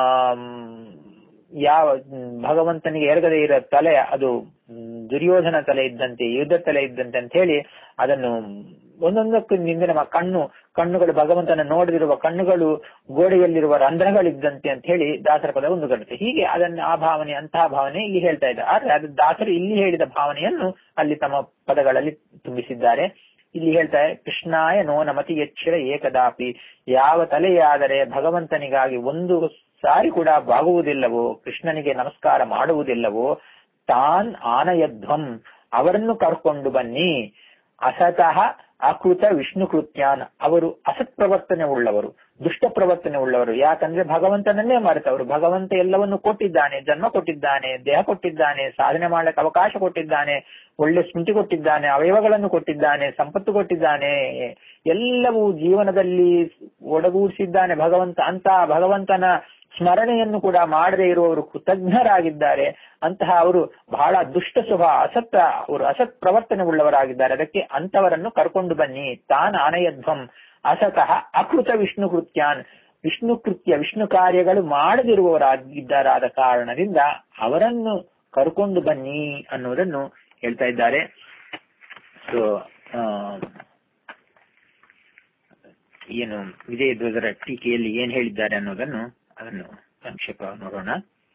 ಯಾವ ಭಗವಂತನಿಗೆ ಎರಗದೆ ಇರೋ ತಲೆ ಅದು ದುರ್ಯೋಧನ ತಲೆ ಇದ್ದಂತೆ ಯುದ್ಧ ತಲೆ ಇದ್ದಂತೆ ಅಂತ ಹೇಳಿ ಅದನ್ನು ಒಂದೊಂದಕ್ಕೂ ನಿಂದ ನಮ್ಮ ಕಣ್ಣು ಕಣ್ಣುಗಳು ಭಗವಂತನ ನೋಡದಿರುವ ಕಣ್ಣುಗಳು ಗೋಡೆಯಲ್ಲಿರುವ ರಂಧ್ರಗಳಿದ್ದಂತೆ ಅಂತ ಹೇಳಿ ದಾಸರ ಪದ ಒಂದು ಬರುತ್ತೆ ಹೀಗೆ ಅದನ್ನ ಆ ಭಾವನೆ ಅಂತಹ ಭಾವನೆ ಇಲ್ಲಿ ಹೇಳ್ತಾ ಇದ್ದಾರೆ ಆದ್ರೆ ಅದು ದಾಸರು ಇಲ್ಲಿ ಹೇಳಿದ ಭಾವನೆಯನ್ನು ಅಲ್ಲಿ ತಮ್ಮ ಪದಗಳಲ್ಲಿ ತುಂಬಿಸಿದ್ದಾರೆ ಇಲ್ಲಿ ಹೇಳ್ತಾರೆ ಕೃಷ್ಣಾಯ ನೋ ನಮತಿ ಎಚ್ಚರ ಏಕದಾಪಿ ಯಾವ ತಲೆಯಾದರೆ ಭಗವಂತನಿಗಾಗಿ ಒಂದು ಸಾರಿ ಕೂಡ ಬಾಗುವುದಿಲ್ಲವೋ ಕೃಷ್ಣನಿಗೆ ನಮಸ್ಕಾರ ಮಾಡುವುದಿಲ್ಲವೋ ತಾನ್ ಆನಯಧ್ವಂ ಅವರನ್ನು ಕರ್ಕೊಂಡು ಬನ್ನಿ ಅಸತಃ ಅಕೃತ ವಿಷ್ಣು ಕೃತ್ಯಾನ್ ಅವರು ಅಸತ್ ಪ್ರವರ್ತನೆ ಉಳ್ಳವರು ದುಷ್ಟ ಪ್ರವರ್ತನೆ ಉಳ್ಳವರು ಯಾಕಂದ್ರೆ ಭಗವಂತನನ್ನೇ ಮರೆತವರು ಭಗವಂತ ಎಲ್ಲವನ್ನು ಕೊಟ್ಟಿದ್ದಾನೆ ಜನ್ಮ ಕೊಟ್ಟಿದ್ದಾನೆ ದೇಹ ಕೊಟ್ಟಿದ್ದಾನೆ ಸಾಧನೆ ಮಾಡಲಿಕ್ಕೆ ಅವಕಾಶ ಕೊಟ್ಟಿದ್ದಾನೆ ಒಳ್ಳೆ ಸ್ಮೃತಿ ಕೊಟ್ಟಿದ್ದಾನೆ ಅವಯವಗಳನ್ನು ಕೊಟ್ಟಿದ್ದಾನೆ ಸಂಪತ್ತು ಕೊಟ್ಟಿದ್ದಾನೆ ಎಲ್ಲವೂ ಜೀವನದಲ್ಲಿ ಒಡಗೂಡಿಸಿದ್ದಾನೆ ಭಗವಂತ ಅಂತ ಭಗವಂತನ ಸ್ಮರಣೆಯನ್ನು ಕೂಡ ಮಾಡದೇ ಇರುವವರು ಕೃತಜ್ಞರಾಗಿದ್ದಾರೆ ಅಂತಹ ಅವರು ಬಹಳ ದುಷ್ಟ ಸ್ವಭಾವ ಅಸತ್ ಅವರು ಅಸತ್ ಪ್ರವರ್ತನೆ ಉಳ್ಳವರಾಗಿದ್ದಾರೆ ಅದಕ್ಕೆ ಅಂತವರನ್ನು ಕರ್ಕೊಂಡು ಬನ್ನಿ ತಾನ್ ಆನಯಧ್ವಂ ಅಸತಃ ಅಕೃತ ವಿಷ್ಣು ಕೃತ್ಯಾನ್ ವಿಷ್ಣು ಕೃತ್ಯ ವಿಷ್ಣು ಕಾರ್ಯಗಳು ಮಾಡದಿರುವವರಾಗಿದ್ದಾರಾದ ಕಾರಣದಿಂದ ಅವರನ್ನು ಕರ್ಕೊಂಡು ಬನ್ನಿ ಅನ್ನುವುದನ್ನು ಹೇಳ್ತಾ ಇದ್ದಾರೆ ಸೊ ಏನು ವಿಜಯಧ್ವಜರ ಟೀಕೆಯಲ್ಲಿ ಏನ್ ಹೇಳಿದ್ದಾರೆ ಅನ್ನೋದನ್ನು ಅದನ್ನು ಸಂಕ್ಷೇಪ ನೋಡೋಣ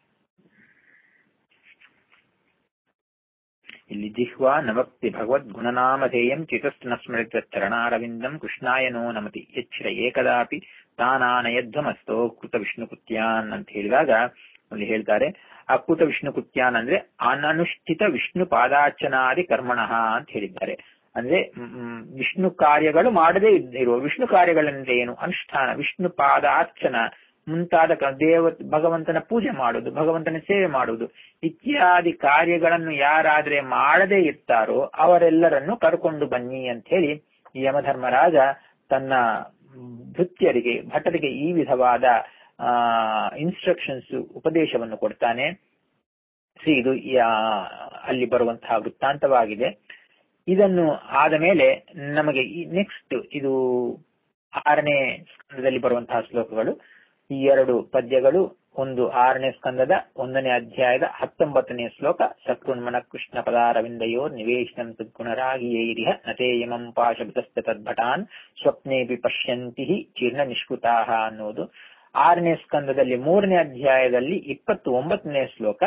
ಇಲ್ಲಿ ಜಿಹ್ವಾ ನವಕ್ತಿ ಭಗವದ್ ಗುಣನಾಮಧೇಯಂ ಚಿತಸ್ನ ಸ್ಮೃತ ಚರಣಾರವಿಂದಂ ಕೃಷ್ಣಾಯ ನೋ ನಮತಿ ಎಚ್ಚರ ಏಕದಾಪಿ ತಾನಾನಯಧ್ವಮಸ್ತೋ ಕೃತ ವಿಷ್ಣು ಕೃತ್ಯಾನ್ ಅಂತ ಹೇಳಿದಾಗ ಅಲ್ಲಿ ಹೇಳ್ತಾರೆ ಅಕೃತ ವಿಷ್ಣು ಕೃತ್ಯಾನ್ ಅಂದ್ರೆ ಅನನುಷ್ಠಿತ ವಿಷ್ಣು ಪಾದಾರ್ಚನಾದಿ ಕರ್ಮಣಃ ಅಂತ ಹೇಳಿದ್ದಾರೆ ಅಂದ್ರೆ ವಿಷ್ಣು ಕಾರ್ಯಗಳು ಮಾಡದೇ ಇರುವ ವಿಷ್ಣು ಕಾರ್ಯಗಳಂದ್ರೆ ಏನು ಅನುಷ್ಠಾನ ವಿಷ್ಣು ಪಾದಾರ್ಚನ ಮುಂತಾದ ದೇವ ಭಗವಂತನ ಪೂಜೆ ಮಾಡುವುದು ಭಗವಂತನ ಸೇವೆ ಮಾಡುವುದು ಇತ್ಯಾದಿ ಕಾರ್ಯಗಳನ್ನು ಯಾರಾದ್ರೆ ಮಾಡದೇ ಇರ್ತಾರೋ ಅವರೆಲ್ಲರನ್ನು ಕರ್ಕೊಂಡು ಬನ್ನಿ ಅಂತ ಹೇಳಿ ಯಮಧರ್ಮರಾಜ ತನ್ನ ಭೃತ್ಯರಿಗೆ ಭಟರಿಗೆ ಈ ವಿಧವಾದ ಆ ಇನ್ಸ್ಟ್ರಕ್ಷನ್ಸ್ ಉಪದೇಶವನ್ನು ಕೊಡ್ತಾನೆ ಸಿ ಇದು ಅಲ್ಲಿ ಬರುವಂತಹ ವೃತ್ತಾಂತವಾಗಿದೆ ಇದನ್ನು ಆದ ಮೇಲೆ ನಮಗೆ ನೆಕ್ಸ್ಟ್ ಇದು ಆರನೇ ಸ್ಕಂದದಲ್ಲಿ ಬರುವಂತಹ ಶ್ಲೋಕಗಳು ಈ ಎರಡು ಪದ್ಯಗಳು ಒಂದು ಆರನೇ ಸ್ಕಂದದ ಒಂದನೇ ಅಧ್ಯಾಯದ ಹತ್ತೊಂಬತ್ತನೇ ಶ್ಲೋಕ ಸಕೃನ್ಮನ ಕೃಷ್ಣ ಪದಾರವಿಂದಯೋ ನಿವೇಶನಂ ಸದ್ಗುಣರಾಗಿಯೈರಿಹ ನತೇಯಮಂ ಪಾಶಭೃತಸ್ತ ತದ್ಭಟಾನ್ ಸ್ವಪ್ನೇಪಿ ಪಶ್ಯಂತಿ ಚೀರ್ಣ ನಿಷ್ಕೃತಾಹ ಅನ್ನುವುದು ಆರನೇ ಸ್ಕಂದದಲ್ಲಿ ಮೂರನೇ ಅಧ್ಯಾಯದಲ್ಲಿ ಇಪ್ಪತ್ತು ಒಂಬತ್ತನೇ ಶ್ಲೋಕ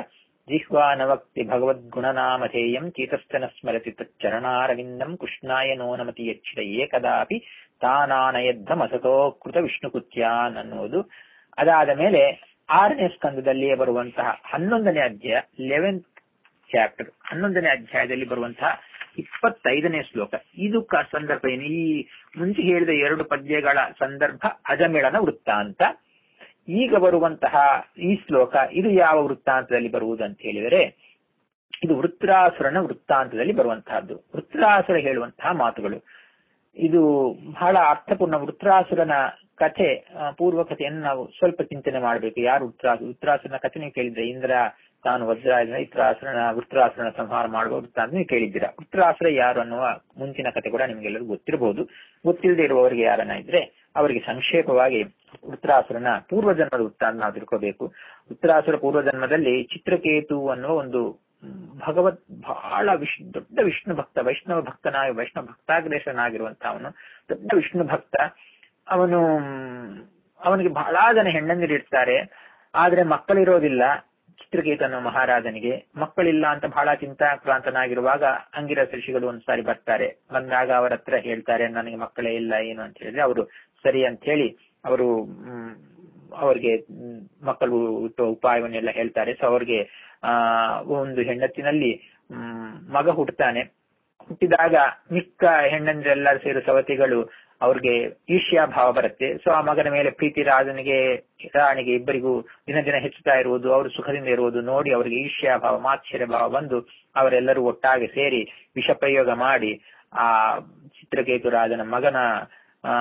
ಜಿಹ್ವಾನವಕ್ತಿ ಭಗವದ್ಗುಣನಾಮಧೇಯಂ ಚೀತಸ್ಥನ ಸ್ಮರತಿ ತಚ್ಚರಣಾರವಿಂದಂ ಕೃಷ್ಣಾಯ ನೋ ನಮತಿ ಯಚ್ಚಿದ ಏಕದಾಪಿ ತಾನಾನಯದ್ಧಮಸತೋ ಕೃತ ವಿಷ್ಣುಕುತ್ಯಾನ್ ಅನ್ನುವುದು ಅದಾದ ಮೇಲೆ ಆರನೇ ಸ್ಕಂದದಲ್ಲಿಯೇ ಬರುವಂತಹ ಹನ್ನೊಂದನೇ ಅಧ್ಯಾಯ ಲೆವೆಂತ್ ಚಾಪ್ಟರ್ ಹನ್ನೊಂದನೇ ಅಧ್ಯಾಯದಲ್ಲಿ ಬರುವಂತಹ ಇಪ್ಪತ್ತೈದನೇ ಶ್ಲೋಕ ಇದು ಕ ಸಂದರ್ಭ ಏನು ಈ ಮುಂಚೆ ಹೇಳಿದ ಎರಡು ಪದ್ಯಗಳ ಸಂದರ್ಭ ಅಜಮಿಳನ ವೃತ್ತಾಂತ ಈಗ ಬರುವಂತಹ ಈ ಶ್ಲೋಕ ಇದು ಯಾವ ವೃತ್ತಾಂತದಲ್ಲಿ ಬರುವುದು ಅಂತ ಹೇಳಿದರೆ ಇದು ವೃತ್ರಾಸುರನ ವೃತ್ತಾಂತದಲ್ಲಿ ಬರುವಂತಹದ್ದು ವೃತ್ರಾಸುರ ಹೇಳುವಂತಹ ಮಾತುಗಳು ಇದು ಬಹಳ ಅರ್ಥಪೂರ್ಣ ವೃತ್ರಾಸುರನ ಕಥೆ ಆ, ಪೂರ್ವ ಕಥೆಯನ್ನು ನಾವು ಸ್ವಲ್ಪ ಚಿಂತನೆ ಮಾಡಬೇಕು ಯಾರು ವೃತ್ರಾಸ ವೃತ್ರಾಸುರನ ಕಥೆ ನೀವು ಕೇಳಿದ್ರೆ ಇಂದ್ರ ತಾನು ವಜ್ರಾಯನ ವೃತ್ರಾಸುರನ ವೃತ್ರಾಸುರನ ಸಂಹಾರ ಮಾಡುವ ವೃತ್ತಾಂತ ನೀವು ಕೇಳಿದ್ದೀರಾ ವೃತ್ರಾಸುರ ಯಾರು ಅನ್ನುವ ಮುಂಚಿನ ಕಥೆ ಕೂಡ ನಿಮ್ಗೆಲ್ಲರಿಗೂ ಗೊತ್ತಿರಬಹುದು ಗೊತ್ತಿಲ್ಲದೆ ಇರುವವರಿಗೆ ಯಾರನ್ನ ಇದ್ರೆ ಅವರಿಗೆ ಸಂಕ್ಷೇಪವಾಗಿ ವೃತ್ರಾಸುರನ ಪೂರ್ವಜನ್ಮದ ವೃತ್ತಾಂತ ನಾವು ತಿಳ್ಕೋಬೇಕು ವೃತ್ರಾಸುರ ಪೂರ್ವಜನ್ಮದಲ್ಲಿ ಚಿತ್ರಕೇತು ಅನ್ನುವ ಒಂದು ಮ್, ಭಗವತ್ ಬಹಳ ವಿಶ್ ದೊಡ್ಡ ವಿಷ್ಣು ಭಕ್ತ ವೈಷ್ಣವ ಭಕ್ತನಾಗಿ ವೈಷ್ಣವ ಭಕ್ತಾಗ್ರೇಸನಾಗಿರುವಂತಹ ಅವನು ದೊಡ್ಡ ವಿಷ್ಣು ಭಕ್ತ ಅವನು ಮ್, ಅವನಿಗೆ ಬಹಳ ಜನ ಹೆಣ್ಣಂದಿರಿರ್ತಾರೆ ಆದ್ರೆ ಮಕ್ಕಳಿರೋದಿಲ್ಲ ಚಿತ್ರಕೇತ ಅನ್ನೋ ಮಹಾರಾಜನಿಗೆ ಮಕ್ಕಳಿಲ್ಲ ಅಂತ ಬಹಳ ಚಿಂತಾಕ್ರಾಂತನಾಗಿರುವಾಗ ಅಂಗಿರಸ ಋಷಿಗಳು ಒಂದ್ಸಾರಿ ಬರ್ತಾರೆ ಬಂದಾಗ ಅವರ ಹತ್ರ ಹೇಳ್ತಾರೆ ನನಗೆ ಮಕ್ಕಳೇ ಇಲ್ಲ ಏನು ಅಂತ ಹೇಳಿದ್ರೆ ಅವರು ಸರಿ ಅಂತ ಹೇಳಿ ಅವರು ಮ್, ಅವ್ರಿಗೆ ಮ್, ಮಕ್ಕಳು ಹುಟ್ಟುವ ಉಪಾಯವನ್ನೆಲ್ಲ ಹೇಳ್ತಾರೆ ಸೊ ಅವ್ರಿಗೆ ಆ ಒಂದು ಹೆಂಡತಿನಲ್ಲಿ ಮ್, ಮಗ ಹುಟ್ಟುತ್ತಾನೆ ಹುಟ್ಟಿದಾಗ ಮಿಕ್ಕ ಹೆಣ್ಣಂದ್ರೆಲ್ಲರೂ ಸೇರು ಸವತಿಗಳು ಅವ್ರಿಗೆ ಈರ್ಷ್ಯಾ ಭಾವ ಬರುತ್ತೆ ಸೊ ಆ ಮಗನ ಮೇಲೆ ಪ್ರೀತಿ ರಾಜನಿಗೆ ರಾಣಿಗೆ ಇಬ್ಬರಿಗೂ ದಿನ ದಿನ ಹೆಚ್ಚುತ್ತಾ ಇರುವುದು ಅವರು ಸುಖದಿಂದ ಇರುವುದು ನೋಡಿ ಅವರಿಗೆ ಈರ್ಷ್ಯಾ ಭಾವ ಮಾತ್ಸರ್ಯ ಭಾವ ಬಂದು ಅವರೆಲ್ಲರೂ ಒಟ್ಟಾಗಿ ಸೇರಿ ವಿಷ ಪ್ರಯೋಗ ಮಾಡಿ ಆ ಚಿತ್ರಕೇತು ರಾಜನ ಮಗನ ಆ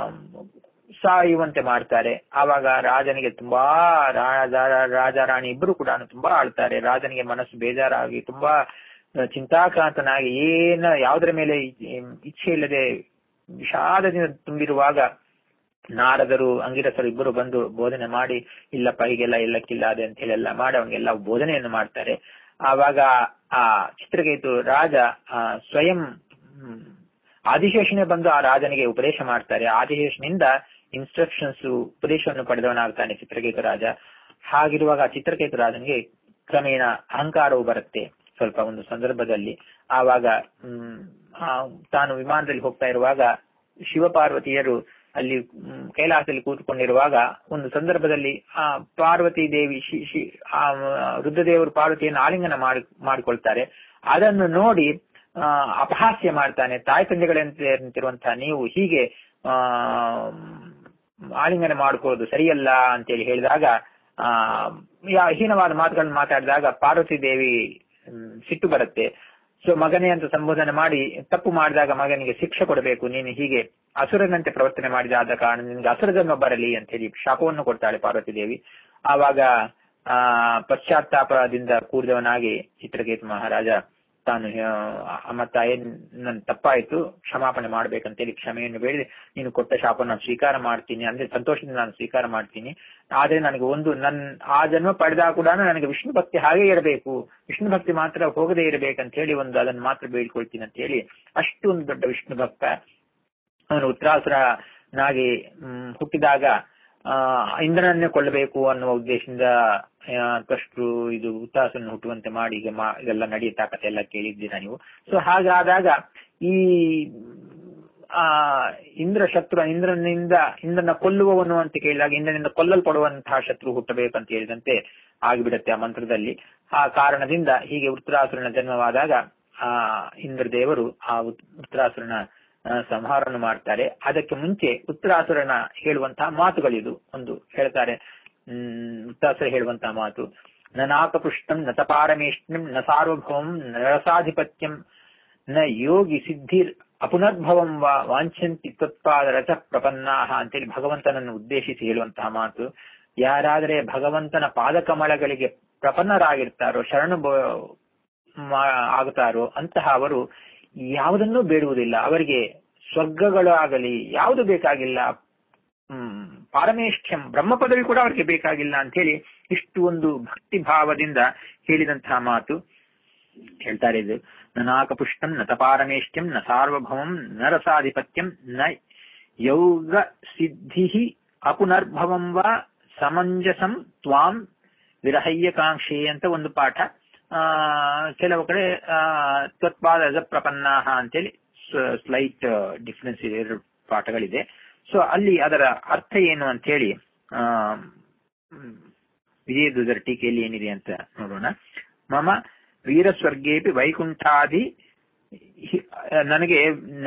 ಸಾಯುವಂತೆ ಮಾಡ್ತಾರೆ ಆವಾಗ ರಾಜನಿಗೆ ತುಂಬಾ ರಾಜ ರಾಜ ರಾಣಿ ಇಬ್ಬರು ಕೂಡ ತುಂಬಾ ಆಳ್ತಾರೆ ರಾಜನಿಗೆ ಮನಸ್ಸು ಬೇಜಾರಾಗಿ ತುಂಬಾ ಚಿಂತಾಕ್ರಾಂತನಾಗಿ ಏನ ಯಾವುದರ ಮೇಲೆ ಇಚ್ಛೆ ಇಲ್ಲದೆ ವಿಷಾದದಿಂದ ತುಂಬಿರುವಾಗ ನಾರದರು ಅಂಗಿರಸರು ಇಬ್ಬರು ಬಂದು ಬೋಧನೆ ಮಾಡಿ ಇಲ್ಲಪ್ಪ ಹೀಗೆಲ್ಲ ಇಲ್ಲಕ್ಕಿಲ್ಲ ಅದೆ ಅಂತ ಹೇಳಿ ಎಲ್ಲ ಮಾಡಿ ಅವನಿಗೆಲ್ಲ ಬೋಧನೆಯನ್ನು ಮಾಡ್ತಾರೆ ಆವಾಗ ಆ ಚಿತ್ರಕೇತು ರಾಜ ಆ, ಸ್ವಯಂ ಹ್ಮ್, ಆದಿಶೇಷನೇ ಬಂದು ಆ ರಾಜನಿಗೆ ಉಪದೇಶ ಮಾಡ್ತಾರೆ ಆದಿಶೇಷನಿಂದ ಇನ್ಸ್ಟ್ರಕ್ಷನ್ಸ್ ಉಪದೇಶವನ್ನು ಪಡೆದವನಾಗ್ತಾನೆ ಚಿತ್ರಕೇತು ರಾಜ ಹಾಗಿರುವಾಗ ಆ ಚಿತ್ರಕೇತು ರಾಜನಿಗೆ ಕ್ರಮೇಣ ಅಹಂಕಾರವು ಬರುತ್ತೆ ಸ್ವಲ್ಪ ಒಂದು ಸಂದರ್ಭದಲ್ಲಿ ಆವಾಗ ಹ್ಮ್ ಆ, ತಾನು ವಿಮಾನದಲ್ಲಿ ಹೋಗ್ತಾ ಇರುವಾಗ ಶಿವಪಾರ್ವತಿಯರು ಅಲ್ಲಿ ಹ್ಮ್, ಕೈಲಾಸದಲ್ಲಿ ಕೂತ್ಕೊಂಡಿರುವಾಗ ಒಂದು ಸಂದರ್ಭದಲ್ಲಿ ಆ ಪಾರ್ವತಿ ದೇವಿ ಶಿ ಶಿ ಆ ರುದ್ರದೇವರು ಪಾರ್ವತಿಯನ್ನು ಆಲಿಂಗನ ಮಾಡಿ ಮಾಡಿಕೊಳ್ತಾರೆ ಅದನ್ನು ನೋಡಿ ಆ, ಅಪಹಾಸ್ಯ ಮಾಡ್ತಾನೆ ತಾಯಿ ತಂದೆಗಳಂತಿರುವಂತಹ ನೀವು ಹೀಗೆ ಆ ಆಲಿಂಗನ ಮಾಡ್ಕೊಳ್ಳೋದು ಸರಿಯಲ್ಲ ಅಂತೇಳಿ ಹೇಳಿದಾಗ ಆ ಯಾ- ಹೀನವಾದ ಮಾತುಗಳನ್ನ ಮಾತಾಡಿದಾಗ ಪಾರ್ವತಿ ದೇವಿ ಹ್ಮ್, ಸಿಟ್ಟು ಬರುತ್ತೆ ಸೊ ಮಗನೇ ಅಂತ ಸಂಬೋಧನೆ ಮಾಡಿ ತಪ್ಪು ಮಾಡಿದಾಗ ಮಗನಿಗೆ ಶಿಕ್ಷೆ ಕೊಡಬೇಕು ನೀನು ಹೀಗೆ ಅಸುರನಂತೆ ಪ್ರವರ್ತನೆ ಮಾಡಿದ ಆದ ಕಾರಣ ನಿನ್ಗೆ ಅಸುರ ಜನ್ಮ ಬರಲಿ ಅಂತ ಹೇಳಿ ಶಾಪವನ್ನು ಕೊಡ್ತಾಳೆ ಪಾರ್ವತಿ ದೇವಿ ಆವಾಗ ಆ ಪಶ್ಚಾತ್ತಾಪದಿಂದ ಕೂಡಿದವನಾಗಿ ಚಿತ್ರಕೇತು ಮಹಾರಾಜ ತಾನು ಆ, ಮತ್ತ ಏನ್ ನನ್ ತಪ್ಪಾಯ್ತು ಕ್ಷಮಾಪಣೆ ಮಾಡ್ಬೇಕಂತೇಳಿ ಕ್ಷಮೆಯನ್ನು ಬೇಡಿ ನೀನು ಕೊಟ್ಟ ಶಾಪ ನಾನು ಸ್ವೀಕಾರ ಮಾಡ್ತೀನಿ ಅಂದ್ರೆ ಸಂತೋಷದಿಂದ ನಾನು ಸ್ವೀಕಾರ ಮಾಡ್ತೀನಿ ಆದ್ರೆ ನನಗೆ ಒಂದು ನನ್ ಆ ಜನ್ಮ ಪಡೆದಾಗ ಕೂಡ ನನಗೆ ವಿಷ್ಣು ಭಕ್ತಿ ಹಾಗೆ ಇರಬೇಕು ವಿಷ್ಣು ಭಕ್ತಿ ಮಾತ್ರ ಹೋಗದೇ ಇರಬೇಕಂತ ಹೇಳಿ ಒಂದು ಅದನ್ನು ಮಾತ್ರ ಬೇಡ್ಕೊಳ್ತೀನಿ ಅಂತ ಹೇಳಿ ಅಷ್ಟು ಒಂದು ದೊಡ್ಡ ವಿಷ್ಣು ಭಕ್ತ ಅವನು ಉತ್ತರಾಸುರನಾಗಿ ಹ್ಮ್, ಹುಟ್ಟಿದಾಗ ಆ ಇಂದ್ರನನ್ನೇ ಕೊಲ್ಲಬೇಕು ಅನ್ನುವ ಉದ್ದೇಶದಿಂದ ಆ, ಕಷ್ಟು ಇದು ಉತ್ತಾಸನ ಹುಟ್ಟುವಂತೆ ಮಾಡಿ ಈಗ ಮಾ ಇದೆಲ್ಲ ನಡೆಯುತ್ತಾ ಕಥೆ ಎಲ್ಲ ಕೇಳಿದ್ದೀರಾ ನೀವು ಸೊ ಹಾಗಾದಾಗ ಈ ಆ ಇಂದ್ರ ಶತ್ರು ಇಂದ್ರನಿಂದ ಇಂದ್ರನ ಕೊಲ್ಲುವವನು ಅಂತ ಕೇಳಿದಾಗ ಇಂದ್ರನಿಂದ ಕೊಲ್ಲಲ್ಪಡುವಂತಹ ಶತ್ರು ಹುಟ್ಟಬೇಕಂತ ಹೇಳಿದಂತೆ ಆಗಿಬಿಡುತ್ತೆ ಆ ಮಂತ್ರದಲ್ಲಿ ಆ ಕಾರಣದಿಂದ ಹೀಗೆ ವೃತ್ರಾಸುರನ ಜನ್ಮವಾದಾಗ ಆ ಇಂದ್ರದೇವರು ಆ ಉತ್- ವೃತ್ರಾಸುರನ ಆ, ಸಂಹಾರವನ್ನು ಮಾಡ್ತಾರೆ ಅದಕ್ಕೆ ಮುಂಚೆ ಉತ್ತರಾಸುರನ ಹೇಳುವಂತಹ ಮಾತುಗಳಿದು ಒಂದು ಹೇಳ್ತಾರೆ ಹ್ಮ್ ಉತ್ತಾಸುರ ಹೇಳುವಂತಹ ಮಾತು ನ ನಾಕಪುಷ್ಟಂ ನ ತಪಾರಮೇಷ್ಟ್ಯಂ ನ ಸಾರ್ವಭೌಮಂ ನ ರಸಾಧಿಪತ್ಯಂ ನ ಯೋಗಿ ಸಿದ್ಧಿರ್ ಅಪುನರ್ಭವಂ ವಾ ವಾಂಛಂತಿ ತ್ವತ್ಪಾದ ರಥ ಪ್ರಪನ್ನಾಹ ಅಂತೇಳಿ ಭಗವಂತನನ್ನು ಉದ್ದೇಶಿಸಿ ಹೇಳುವಂತಹ ಮಾತು ಯಾರಾದರೆ ಭಗವಂತನ ಪಾದಕಮಲಗಳಿಗೆ ಪ್ರಪನ್ನರಾಗಿರ್ತಾರೋ ಶರಣು ಬ- ಮಾ- ಆಗುತ್ತಾರೋ ಅಂತಹ ಅವರು ಯಾವುದನ್ನೂ ಬೇಡುವುದಿಲ್ಲ ಅವರಿಗೆ ಸ್ವರ್ಗಗಳಾಗಲಿ ಯಾವುದು ಬೇಕಾಗಿಲ್ಲ ಹ್ಮ್ ಪಾರಮೇಷ್ಠ್ಯಂ ಬ್ರಹ್ಮ ಪದವಿ ಕೂಡ ಅವರಿಗೆ ಬೇಕಾಗಿಲ್ಲ ಅಂತ ಹೇಳಿ ಇಷ್ಟು ಒಂದು ಭಕ್ತಿ ಭಾವದಿಂದ ಹೇಳಿದಂತಹ ಮಾತು ಹೇಳ್ತಾರೆ ಇದು ನಾಕಪುಷ್ಟಂ ನ ತಪಾರಮೇಷ್ಠ್ಯಂ ನ ಸಾರ್ವಭೌಮಂ ನ ರಸಾಧಿಪತ್ಯಂ ನ ಯೌಗ ಸಿದ್ಧಿ ಅಪುನರ್ಭವಂ ವಾ ಸಮಂಜಸಂ ತ್ವಾಂ ವಿರಹಯ್ಯ ಕಾಂಕ್ಷೆ ಅಂತ ಒಂದು ಪಾಠ ಆ ಕೆಲವು ಕಡೆ ಆ ತ್ವತ್ಪಾದ ಪ್ರಪನ್ನಾಹ ಅಂತೇಳಿ ಸ್ಲೈಟ್ ಡಿಫ್ರೆನ್ಸ್ ಇದೆ ಎರಡು ಪಾಠಗಳಿದೆ ಸೊ ಅಲ್ಲಿ ಅದರ ಅರ್ಥ ಏನು ಅಂತ ಹೇಳಿ ಆ ವಿಜಯದುದರ ಟೀಕೆಯಲ್ಲಿ ಏನಿದೆ ಅಂತ ನೋಡೋಣ ಮಮ ವೀರಸ್ವರ್ಗೇಪಿ ವೈಕುಂಠಾದಿ ನನಗೆ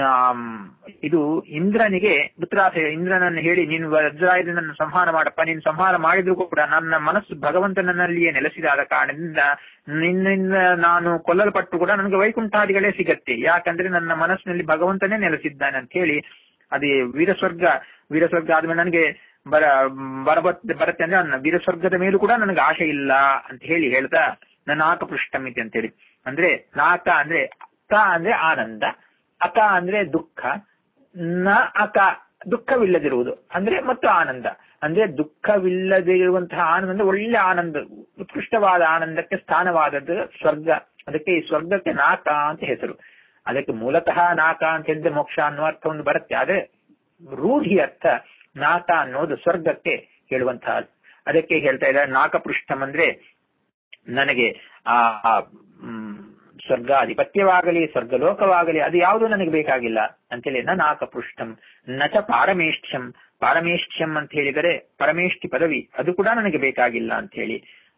ಇದು ಇಂದ್ರನಿಗೆ ಉತ್ತರಾಸ ಇಂದ್ರನನ್ನು ಹೇಳಿ ನೀನು ವಜ್ರಾಯುಧನನ್ನು ಸಂಹಾರ ಮಾಡಪ್ಪ ನೀನು ಸಂಹಾರ ಮಾಡಿದ್ರು ಕೂಡ ನನ್ನ ಮನಸ್ಸು ಭಗವಂತನಲ್ಲಿಯೇ ನೆಲೆಸಿದಾದ ಕಾರಣದಿಂದ ನಿನ್ನಿಂದ ನಾನು ಕೊಲ್ಲಲ್ಪಟ್ಟು ಕೂಡ ನನಗೆ ವೈಕುಂಠಾದಿಗಳೇ ಸಿಗತ್ತೆ ಯಾಕಂದ್ರೆ ನನ್ನ ಮನಸ್ಸಿನಲ್ಲಿ ಭಗವಂತನೇ ನೆಲೆಸಿದ್ದಾನೆ ಅಂತ ಹೇಳಿ ಅದೇ ವೀರಸ್ವರ್ಗ ವೀರಸ್ವರ್ಗ ಆದ್ಮೇಲೆ ನನಗೆ ಬರ ಬರಬತ್ ಬರುತ್ತೆ ಅಂದ್ರೆ ನನ್ನ ವೀರಸ್ವರ್ಗದ ಮೇಲೂ ಕೂಡ ನನಗೆ ಆಶೆ ಇಲ್ಲ ಅಂತ ಹೇಳಿ ಹೇಳ್ತಾ ನನ್ನ ಆಕ ಪೃಷ್ಟಮಿತಿ ಅಂತೇಳಿ ಅಂದ್ರೆ ನಾಕ ಅಂದ್ರೆ ಕ ಅಂದ್ರೆ ಆನಂದ ಅಕ ಅಂದ್ರೆ ದುಃಖ ನ ಅಕ ದುಃಖವಿಲ್ಲದಿರುವುದು ಅಂದ್ರೆ ಮತ್ತು ಆನಂದ ಅಂದ್ರೆ ದುಃಖವಿಲ್ಲದಿರುವಂತಹ ಆನಂದ ಅಂದ್ರೆ ಒಳ್ಳೆ ಆನಂದ ಉತ್ಕೃಷ್ಟವಾದ ಆನಂದಕ್ಕೆ ಸ್ಥಾನವಾದದ್ದು ಸ್ವರ್ಗ ಅದಕ್ಕೆ ಈ ಸ್ವರ್ಗಕ್ಕೆ ನಾಕ ಅಂತ ಹೆಸರು ಅದಕ್ಕೆ ಮೂಲತಃ ನಾಕ ಅಂತ ಹೇಳಿದ್ರೆ ಮೋಕ್ಷ ಅನ್ನೋ ಅರ್ಥ ಒಂದು ಬರುತ್ತೆ ಆದ್ರೆ ರೂಢಿ ಅರ್ಥ ನಾಕ ಅನ್ನೋದು ಸ್ವರ್ಗಕ್ಕೆ ಹೇಳುವಂತಹ ಅದಕ್ಕೆ ಹೇಳ್ತಾ ಇದ್ದಾರೆ ನಾಕಪೃಷ್ಠಂ ಅಂದ್ರೆ ನನಗೆ ಆ ಸ್ವರ್ಗಾಧಿಪತ್ಯವಾಗಲಿ ಸ್ವರ್ಗಲೋಕವಾಗಲಿ ಅದು ಯಾವುದು ನನಗೆ ಬೇಕಾಗಿಲ್ಲ ಅಂತೇಳಿ ನ ನಾಕಪೃಷ್ಠಂ ನಚ ಪಾರಮೇಷ್ಠ್ಯಂ ಪಾರಮೇಷ್ಠ್ಯಂ ಅಂತ ಹೇಳಿದರೆ ಪರಮೇಷ್ಠಿ ಪದವಿ ಅದು ಕೂಡ ನನಗೆ ಬೇಕಾಗಿಲ್ಲ ಅಂತ ಹೇಳಿ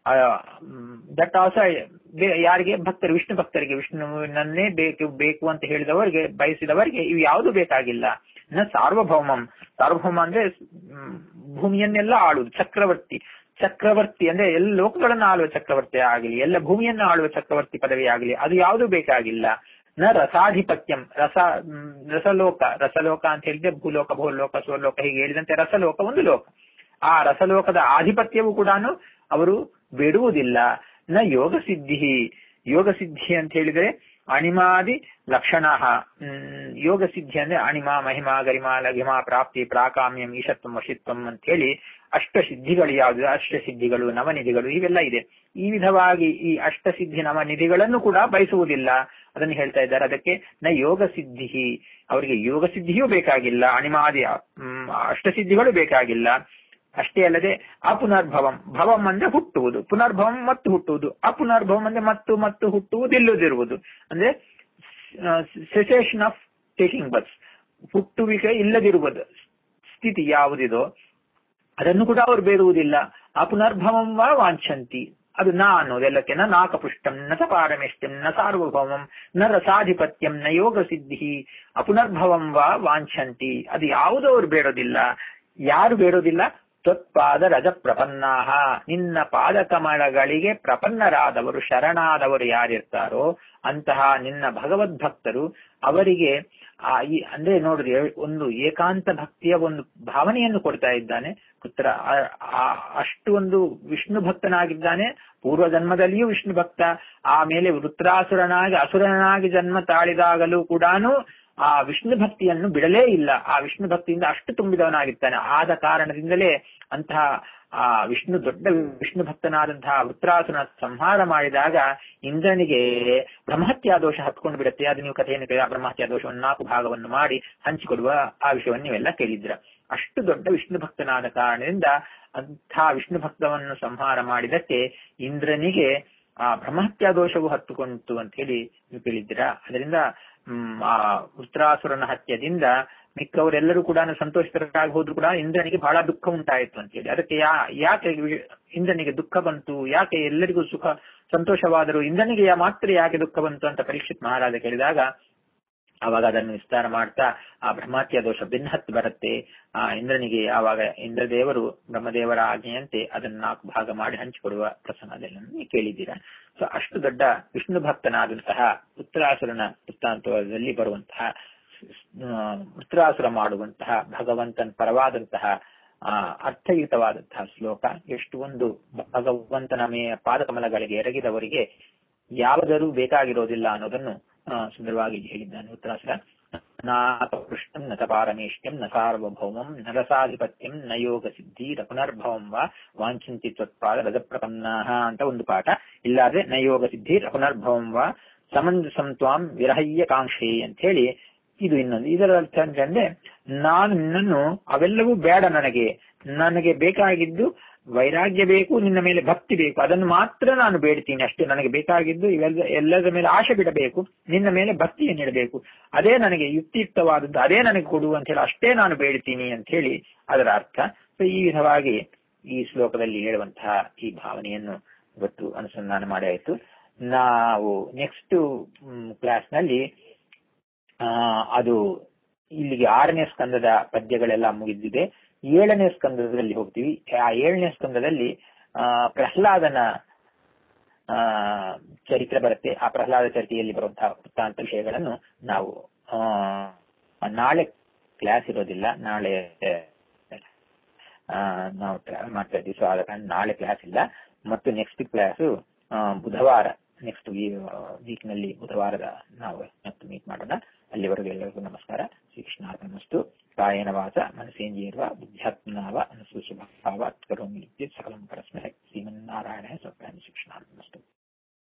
ದಟ್ ಆಲ್ಸೋ ಯಾರಿಗೆ ಭಕ್ತರು ವಿಷ್ಣು ಭಕ್ತರಿಗೆ ವಿಷ್ಣುವನ್ನೇ ಬೇಕು ಬೇಕು ಅಂತ ಹೇಳಿದವರಿಗೆ ಬಯಸಿದವರಿಗೆ ಇವು ಯಾವುದು ಬೇಕಾಗಿಲ್ಲ ನ ಸಾರ್ವಭೌಮಂ ಸಾರ್ವಭೌಮ ಅಂದ್ರೆ ಭೂಮಿಯನ್ನೆಲ್ಲ ಆಳುವುದು ಚಕ್ರವರ್ತಿ ಚಕ್ರವರ್ತಿ ಅಂದ್ರೆ ಎಲ್ಲ ಲೋಕಗಳನ್ನ ಆಳುವ ಚಕ್ರವರ್ತಿ ಆಗಲಿ ಎಲ್ಲ ಭೂಮಿಯನ್ನ ಆಳುವ ಚಕ್ರವರ್ತಿ ಪದವಿ ಆಗಲಿ ಅದು ಯಾವುದು ಬೇಕಾಗಿಲ್ಲ ನ ರಸಾಧಿಪತ್ಯಂ ರಸ ರಸಲೋಕ ರಸಲೋಕ ಅಂತ ಹೇಳಿದ್ರೆ ಭೂಲೋಕ ಭೂಲೋಕ ಸ್ವಲೋಕ ಹೀಗೆ ಹೇಳಿದಂತೆ ರಸಲೋಕ ಒಂದು ಲೋಕ ಆ ರಸಲೋಕದ ಆಧಿಪತ್ಯವೂ ಕೂಡ ಅವರು ಬಿಡುವುದಿಲ್ಲ ನ ಯೋಗ ಸಿದ್ಧಿ ಯೋಗ ಸಿದ್ಧಿ ಅಂತ ಹೇಳಿದ್ರೆ ಅಣಿಮಾದಿ ಲಕ್ಷಣ ಯೋಗ ಸಿದ್ಧಿ ಅಂದ್ರೆ ಅಣಿಮ ಮಹಿಮಾ ಗರಿಮಾ ಲಘಿಮಾ ಪ್ರಾಪ್ತಿ ಪ್ರಾಕಾಮ್ಯಂ ಈಶತ್ವಂ ವಶಿತ್ವಂ ಅಂತ ಹೇಳಿ ಅಷ್ಟ ಸಿದ್ಧಿಗಳು ಯಾವುದು ಅಷ್ಟ ಸಿದ್ಧಿಗಳು ನವನಿಧಿಗಳು ಇವೆಲ್ಲ ಇದೆ ಈ ವಿಧವಾಗಿ ಈ ಅಷ್ಟ ಸಿದ್ಧಿ ನವನಿಧಿಗಳನ್ನು ಕೂಡ ಬಯಸುವುದಿಲ್ಲ ಅದನ್ನು ಹೇಳ್ತಾ ಇದ್ದಾರೆ ಅದಕ್ಕೆ ನ ಯೋಗ ಸಿದ್ಧಿ ಅವರಿಗೆ ಯೋಗ ಸಿದ್ಧಿಯೂ ಬೇಕಾಗಿಲ್ಲ ಅಣಿಮಾದಿ ಅಷ್ಟಸಿದ್ಧಿಗಳು ಬೇಕಾಗಿಲ್ಲ ಅಷ್ಟೇ ಅಲ್ಲದೆ ಅಪುನರ್ಭವಂ ಭವಂ ಅಂದ್ರೆ ಹುಟ್ಟುವುದು ಪುನರ್ಭವಂ ಮತ್ತು ಹುಟ್ಟುವುದು ಅಪುನರ್ಭವಂ ಅಂದ್ರೆ ಮತ್ತು ಮತ್ತು ಹುಟ್ಟುವುದಿಲ್ಲದಿರುವುದು ಅಂದ್ರೆ ಸೆಸೇಷನ್ ಆಫ್ ಟೇಕಿಂಗ್ ಬರ್ಸ್ ಹುಟ್ಟುವಿಕೆ ಇಲ್ಲದಿರುವುದು ಸ್ಥಿತಿ ಯಾವುದಿದೋ ಅದನ್ನು ಕೂಡ ಅವರು ಬೇಡುವುದಿಲ್ಲ ಆ ಪುನರ್ಭವಂ ವಾ ವಾಂಛಂತಿ ಅದು ನ ಅನ್ನೋದೆಲ್ಲಕ್ಕೆ ನ ನಾಕಪುಷ್ಟಂ ನ ಸ ಪಾರಮೇಷ್ಟ್ಯಂ ನ ಸಾರ್ವಭೌಮಂ ನ ರಸಾಧಿಪತ್ಯಂ ನ ಯೋಗ ಸಿದ್ಧಿ ಅಪುನರ್ಭವಂ ವಾ ವಾಂಛಂತಿ ಅದು ಯಾವುದೋ ಅವರು ಬೇಡೋದಿಲ್ಲ ಯಾರು ಬೇಡೋದಿಲ್ಲ ತ್ವತ್ಪಾದ ರಜ ಪ್ರಪನ್ನಾಹ ನಿನ್ನ ಪಾದಕಮಲಗಳಿಗೆ ಪ್ರಪನ್ನರಾದವರು ಶರಣಾದವರು ಯಾರಿರ್ತಾರೋ ಅಂತಹ ನಿನ್ನ ಭಗವದ್ಭಕ್ತರು ಅವರಿಗೆ ಆ ಈ ಅಂದ್ರೆ ನೋಡ್ರಿ ಒಂದು ಏಕಾಂತ ಭಕ್ತಿಯ ಒಂದು ಭಾವನೆಯನ್ನು ಕೊಡ್ತಾ ಇದ್ದಾನೆ ಪುತ್ರ ಅಷ್ಟು ಒಂದು ವಿಷ್ಣು ಭಕ್ತನಾಗಿದ್ದಾನೆ ಪೂರ್ವ ಜನ್ಮದಲ್ಲಿಯೂ ವಿಷ್ಣು ಭಕ್ತ ಆಮೇಲೆ ವೃತ್ರಾಸುರನಾಗಿ ಅಸುರನಾಗಿ ಜನ್ಮ ತಾಳಿದಾಗಲೂ ಕೂಡ ಆ ವಿಷ್ಣು ಭಕ್ತಿಯನ್ನು ಬಿಡಲೇ ಇಲ್ಲ ಆ ವಿಷ್ಣು ಭಕ್ತಿಯಿಂದ ಅಷ್ಟು ತುಂಬಿದವನಾಗಿರ್ತಾನೆ ಆದ ಕಾರಣದಿಂದಲೇ ಅಂತಹ ಆ ವಿಷ್ಣು ದೊಡ್ಡ ವಿಷ್ಣು ಭಕ್ತನಾದಂತಹ ವೃತ್ರಾಸುರನ ಸಂಹಾರ ಮಾಡಿದಾಗ ಇಂದ್ರನಿಗೆ ಬ್ರಹ್ಮಹತ್ಯಾ ದೋಷ ಹತ್ಕೊಂಡು ಬಿಡುತ್ತೆ ಅದು ನೀವು ಕಥೆಯನ್ನು ಕೇಳಿ ಬ್ರಹ್ಮಹತ್ಯಾ ದೋಷವನ್ನು ನಾಲ್ಕು ಭಾಗವನ್ನು ಮಾಡಿ ಹಂಚಿಕೊಡುವ ಆ ವಿಷಯವನ್ನು ನೀವೆಲ್ಲ ಕೇಳಿದ್ರ ಅಷ್ಟು ದೊಡ್ಡ ವಿಷ್ಣು ಭಕ್ತನಾದ ಕಾರಣದಿಂದ ಅಂಥ ವಿಷ್ಣು ಭಕ್ತವನ್ನು ಸಂಹಾರ ಮಾಡಿದಕ್ಕೆ ಇಂದ್ರನಿಗೆ ಆ ಬ್ರಹ್ಮಹತ್ಯಾ ದೋಷವು ಹತ್ತುಕೊಂಡಿತು ಅಂತ ಹೇಳಿ ನೀವು ಕೇಳಿದ್ದೀರಾ ಅದರಿಂದ ಹ್ಮ್ ಆ ವೃತ್ರಾಸುರನ ಹತ್ಯದಿಂದ ಮಿಕ್ಕವರೆಲ್ಲರೂ ಕೂಡ ಸಂತೋಷಿತರಾಗಿ ಹೋದ್ರು ಕೂಡ ಇಂದ್ರನಿಗೆ ಬಹಳ ದುಃಖ ಉಂಟಾಯಿತು ಅಂತ ಹೇಳಿ ಅದಕ್ಕೆ ಯಾ ಯಾಕೆ ಇಂದ್ರನಿಗೆ ದುಃಖ ಬಂತು ಯಾಕೆ ಎಲ್ಲರಿಗೂ ಸುಖ ಸಂತೋಷವಾದರೂ ಇಂದ್ರನಿಗೆ ಮಾತ್ರ ಯಾಕೆ ದುಃಖ ಬಂತು ಅಂತ ಪರೀಕ್ಷಿತ್ ಮಹಾರಾಜ ಕೇಳಿದಾಗ ಆವಾಗ ಅದನ್ನು ವಿಸ್ತಾರ ಮಾಡ್ತಾ ಆ ಬ್ರಹ್ಮತ್ಯ ದೋಷ ಭಿನ್ನಹತ್ತು ಬರುತ್ತೆ ಆ ಇಂದ್ರನಿಗೆ ಆವಾಗ ಇಂದ್ರದೇವರು ಬ್ರಹ್ಮದೇವರ ಆಜ್ಞೆಯಂತೆ ಅದನ್ನು ನಾಲ್ಕು ಭಾಗ ಮಾಡಿ ಹಂಚಿಕೊಡುವ ಪ್ರಸಂಗದಲ್ಲಿ ಕೇಳಿದ್ದೀರಾ ಸೊ ಅಷ್ಟು ದೊಡ್ಡ ವಿಷ್ಣು ಭಕ್ತನಾದಂತಹ ಉತ್ತರಾಸುರನ ವೃತ್ತಾಂತದಲ್ಲಿ ಬರುವಂತಹ ಉತ್ತರಾಸುರ ಮಾಡುವಂತಹ ಭಗವಂತನ ಪರವಾದಂತಹ ಆ ಅರ್ಥಯುತವಾದಂತಹ ಶ್ಲೋಕ ಎಷ್ಟು ಒಂದು ಭಗವಂತನ ಮೇ ಪಾದಕಮಲಗಳಿಗೆ ಎರಗಿದವರಿಗೆ ಯಾವುದರೂ ಬೇಕಾಗಿರೋದಿಲ್ಲ ಅನ್ನೋದನ್ನು ಸುಂದರವಾಗಿ ಹೇಳಿದ್ದಾನೆ ಉತ್ತರಾಸುರ ನಾಪೃಷ್ಟಂ ನ ಪಾರಮೇಷ್ಟ್ಯಂ ನ ಸಾರ್ವಭೌಮಂ ನ ರಸಾಧಿಪತ್ಯಂ ನ ಯೋಗ ಸಿದ್ಧಿ ಪುನರ್ಭವಂ ವಾ ವಾಂಛಂತಿ ತ್ವತ್ಪಾದ ರಜಪ್ರಪನ್ನಾಹ ಅಂತ ಒಂದು ಪಾಠ ಇಲ್ಲಾದ್ರೆ ನ ಯೋಗ ಸಿದ್ಧಿ ಪುನರ್ಭವಂ ವಾ ಸಮಂಜಸಂ ತ್ವಾಂ ವಿರಹಯ್ಯ ಕಾಂಕ್ಷೆ ಅಂತ ಹೇಳಿ ಇದು ಇನ್ನೊಂದು ಇದರ ಅರ್ಥ ಅಂತಂದ್ರೆ ನಾನು ನಿನ್ನನ್ನು ಅವೆಲ್ಲವೂ ಬೇಡ ನನಗೆ ನನಗೆ ಬೇಕಾಗಿದ್ದು ವೈರಾಗ್ಯ ಬೇಕು ನಿನ್ನ ಮೇಲೆ ಭಕ್ತಿ ಬೇಕು ಅದನ್ನು ಮಾತ್ರ ನಾನು ಬೇಡ್ತೀನಿ ಅಷ್ಟೇ ನನಗೆ ಬೇಕಾಗಿದ್ದು ಇವೆಲ್ಲ ಎಲ್ಲದರ ಮೇಲೆ ಆಶೆ ಬಿಡಬೇಕು ನಿನ್ನ ಮೇಲೆ ಭಕ್ತಿಯನ್ನು ಇಡಬೇಕು ಅದೇ ನನಗೆ ಯುಕ್ತಿಯುಕ್ತವಾದದ್ದು ಅದೇ ನನಗೆ ಕೊಡು ಅಂತ ಹೇಳಿ ಅಷ್ಟೇ ನಾನು ಬೇಡ್ತೀನಿ ಅಂತ ಹೇಳಿ ಅದರ ಅರ್ಥ ಸೊ ಈ ವಿಧವಾಗಿ ಈ ಶ್ಲೋಕದಲ್ಲಿ ಹೇಳುವಂತಹ ಈ ಭಾವನೆಯನ್ನು ಇವತ್ತು ಅನುಸಂಧಾನ ಮಾಡಿ ಆಯ್ತು ನಾವು ನೆಕ್ಸ್ಟ್ ಕ್ಲಾಸ್ ನಲ್ಲಿ ಆ ಅದು ಇಲ್ಲಿಗೆ ಆರನೇ ಸ್ಕಂದದ ಪದ್ಯಗಳೆಲ್ಲ ಮುಗಿದಿದೆ ಏಳನೇ ಸ್ಕಂದದಲ್ಲಿ ಹೋಗ್ತೀವಿ ಆ ಏಳನೇ ಸ್ಕಂದದಲ್ಲಿ ಆ ಪ್ರಹ್ಲಾದನ ಆ ಚರಿತ್ರೆ ಬರುತ್ತೆ ಆ ಪ್ರಹ್ಲಾದ ಚರಿತೆಯಲ್ಲಿ ಬರುವಂತಹ ವೃತ್ತಾಂತ ವಿಷಯಗಳನ್ನು ನಾವು ಆ ನಾಳೆ ಕ್ಲಾಸ್ ಇರೋದಿಲ್ಲ ನಾಳೆ ಆ, ನಾವು ಟ್ರಾವೆಲ್ ಮಾಡ್ತಾ ಇದ್ದೀವಿ ಸೊ ಆದ ಕಾರಣ ನಾಳೆ ಕ್ಲಾಸ್ ಇಲ್ಲ ಮತ್ತು ನೆಕ್ಸ್ಟ್ ಕ್ಲಾಸು ಬುಧವಾರ ನೆಕ್ಸ್ಟ್ ವೀಕ್ ನಲ್ಲಿ ಬುಧವಾರದ ನಾವು ಮತ್ತೆ ಮೀಟ್ ಮಾಡೋಣ ಅಲ್ಲಿವರೆಗೂ ಎಲ್ಲರಿಗೂ ನಮಸ್ಕಾರ ಶ್ರೀಕೃಷ್ಣಾರ್ಪಣಮಸ್ತು ಕಾಯನ ವಾಸ ಮನಸೇಂದ್ರಿಯರ್ವ ಬುದ್ಧ್ಯಾತ್ಮನಾವ ಅನುಸೂಚ ಭಾವ ಕರೋಮಿ ಸಕಲಂ ಪರಸ್ಮೈ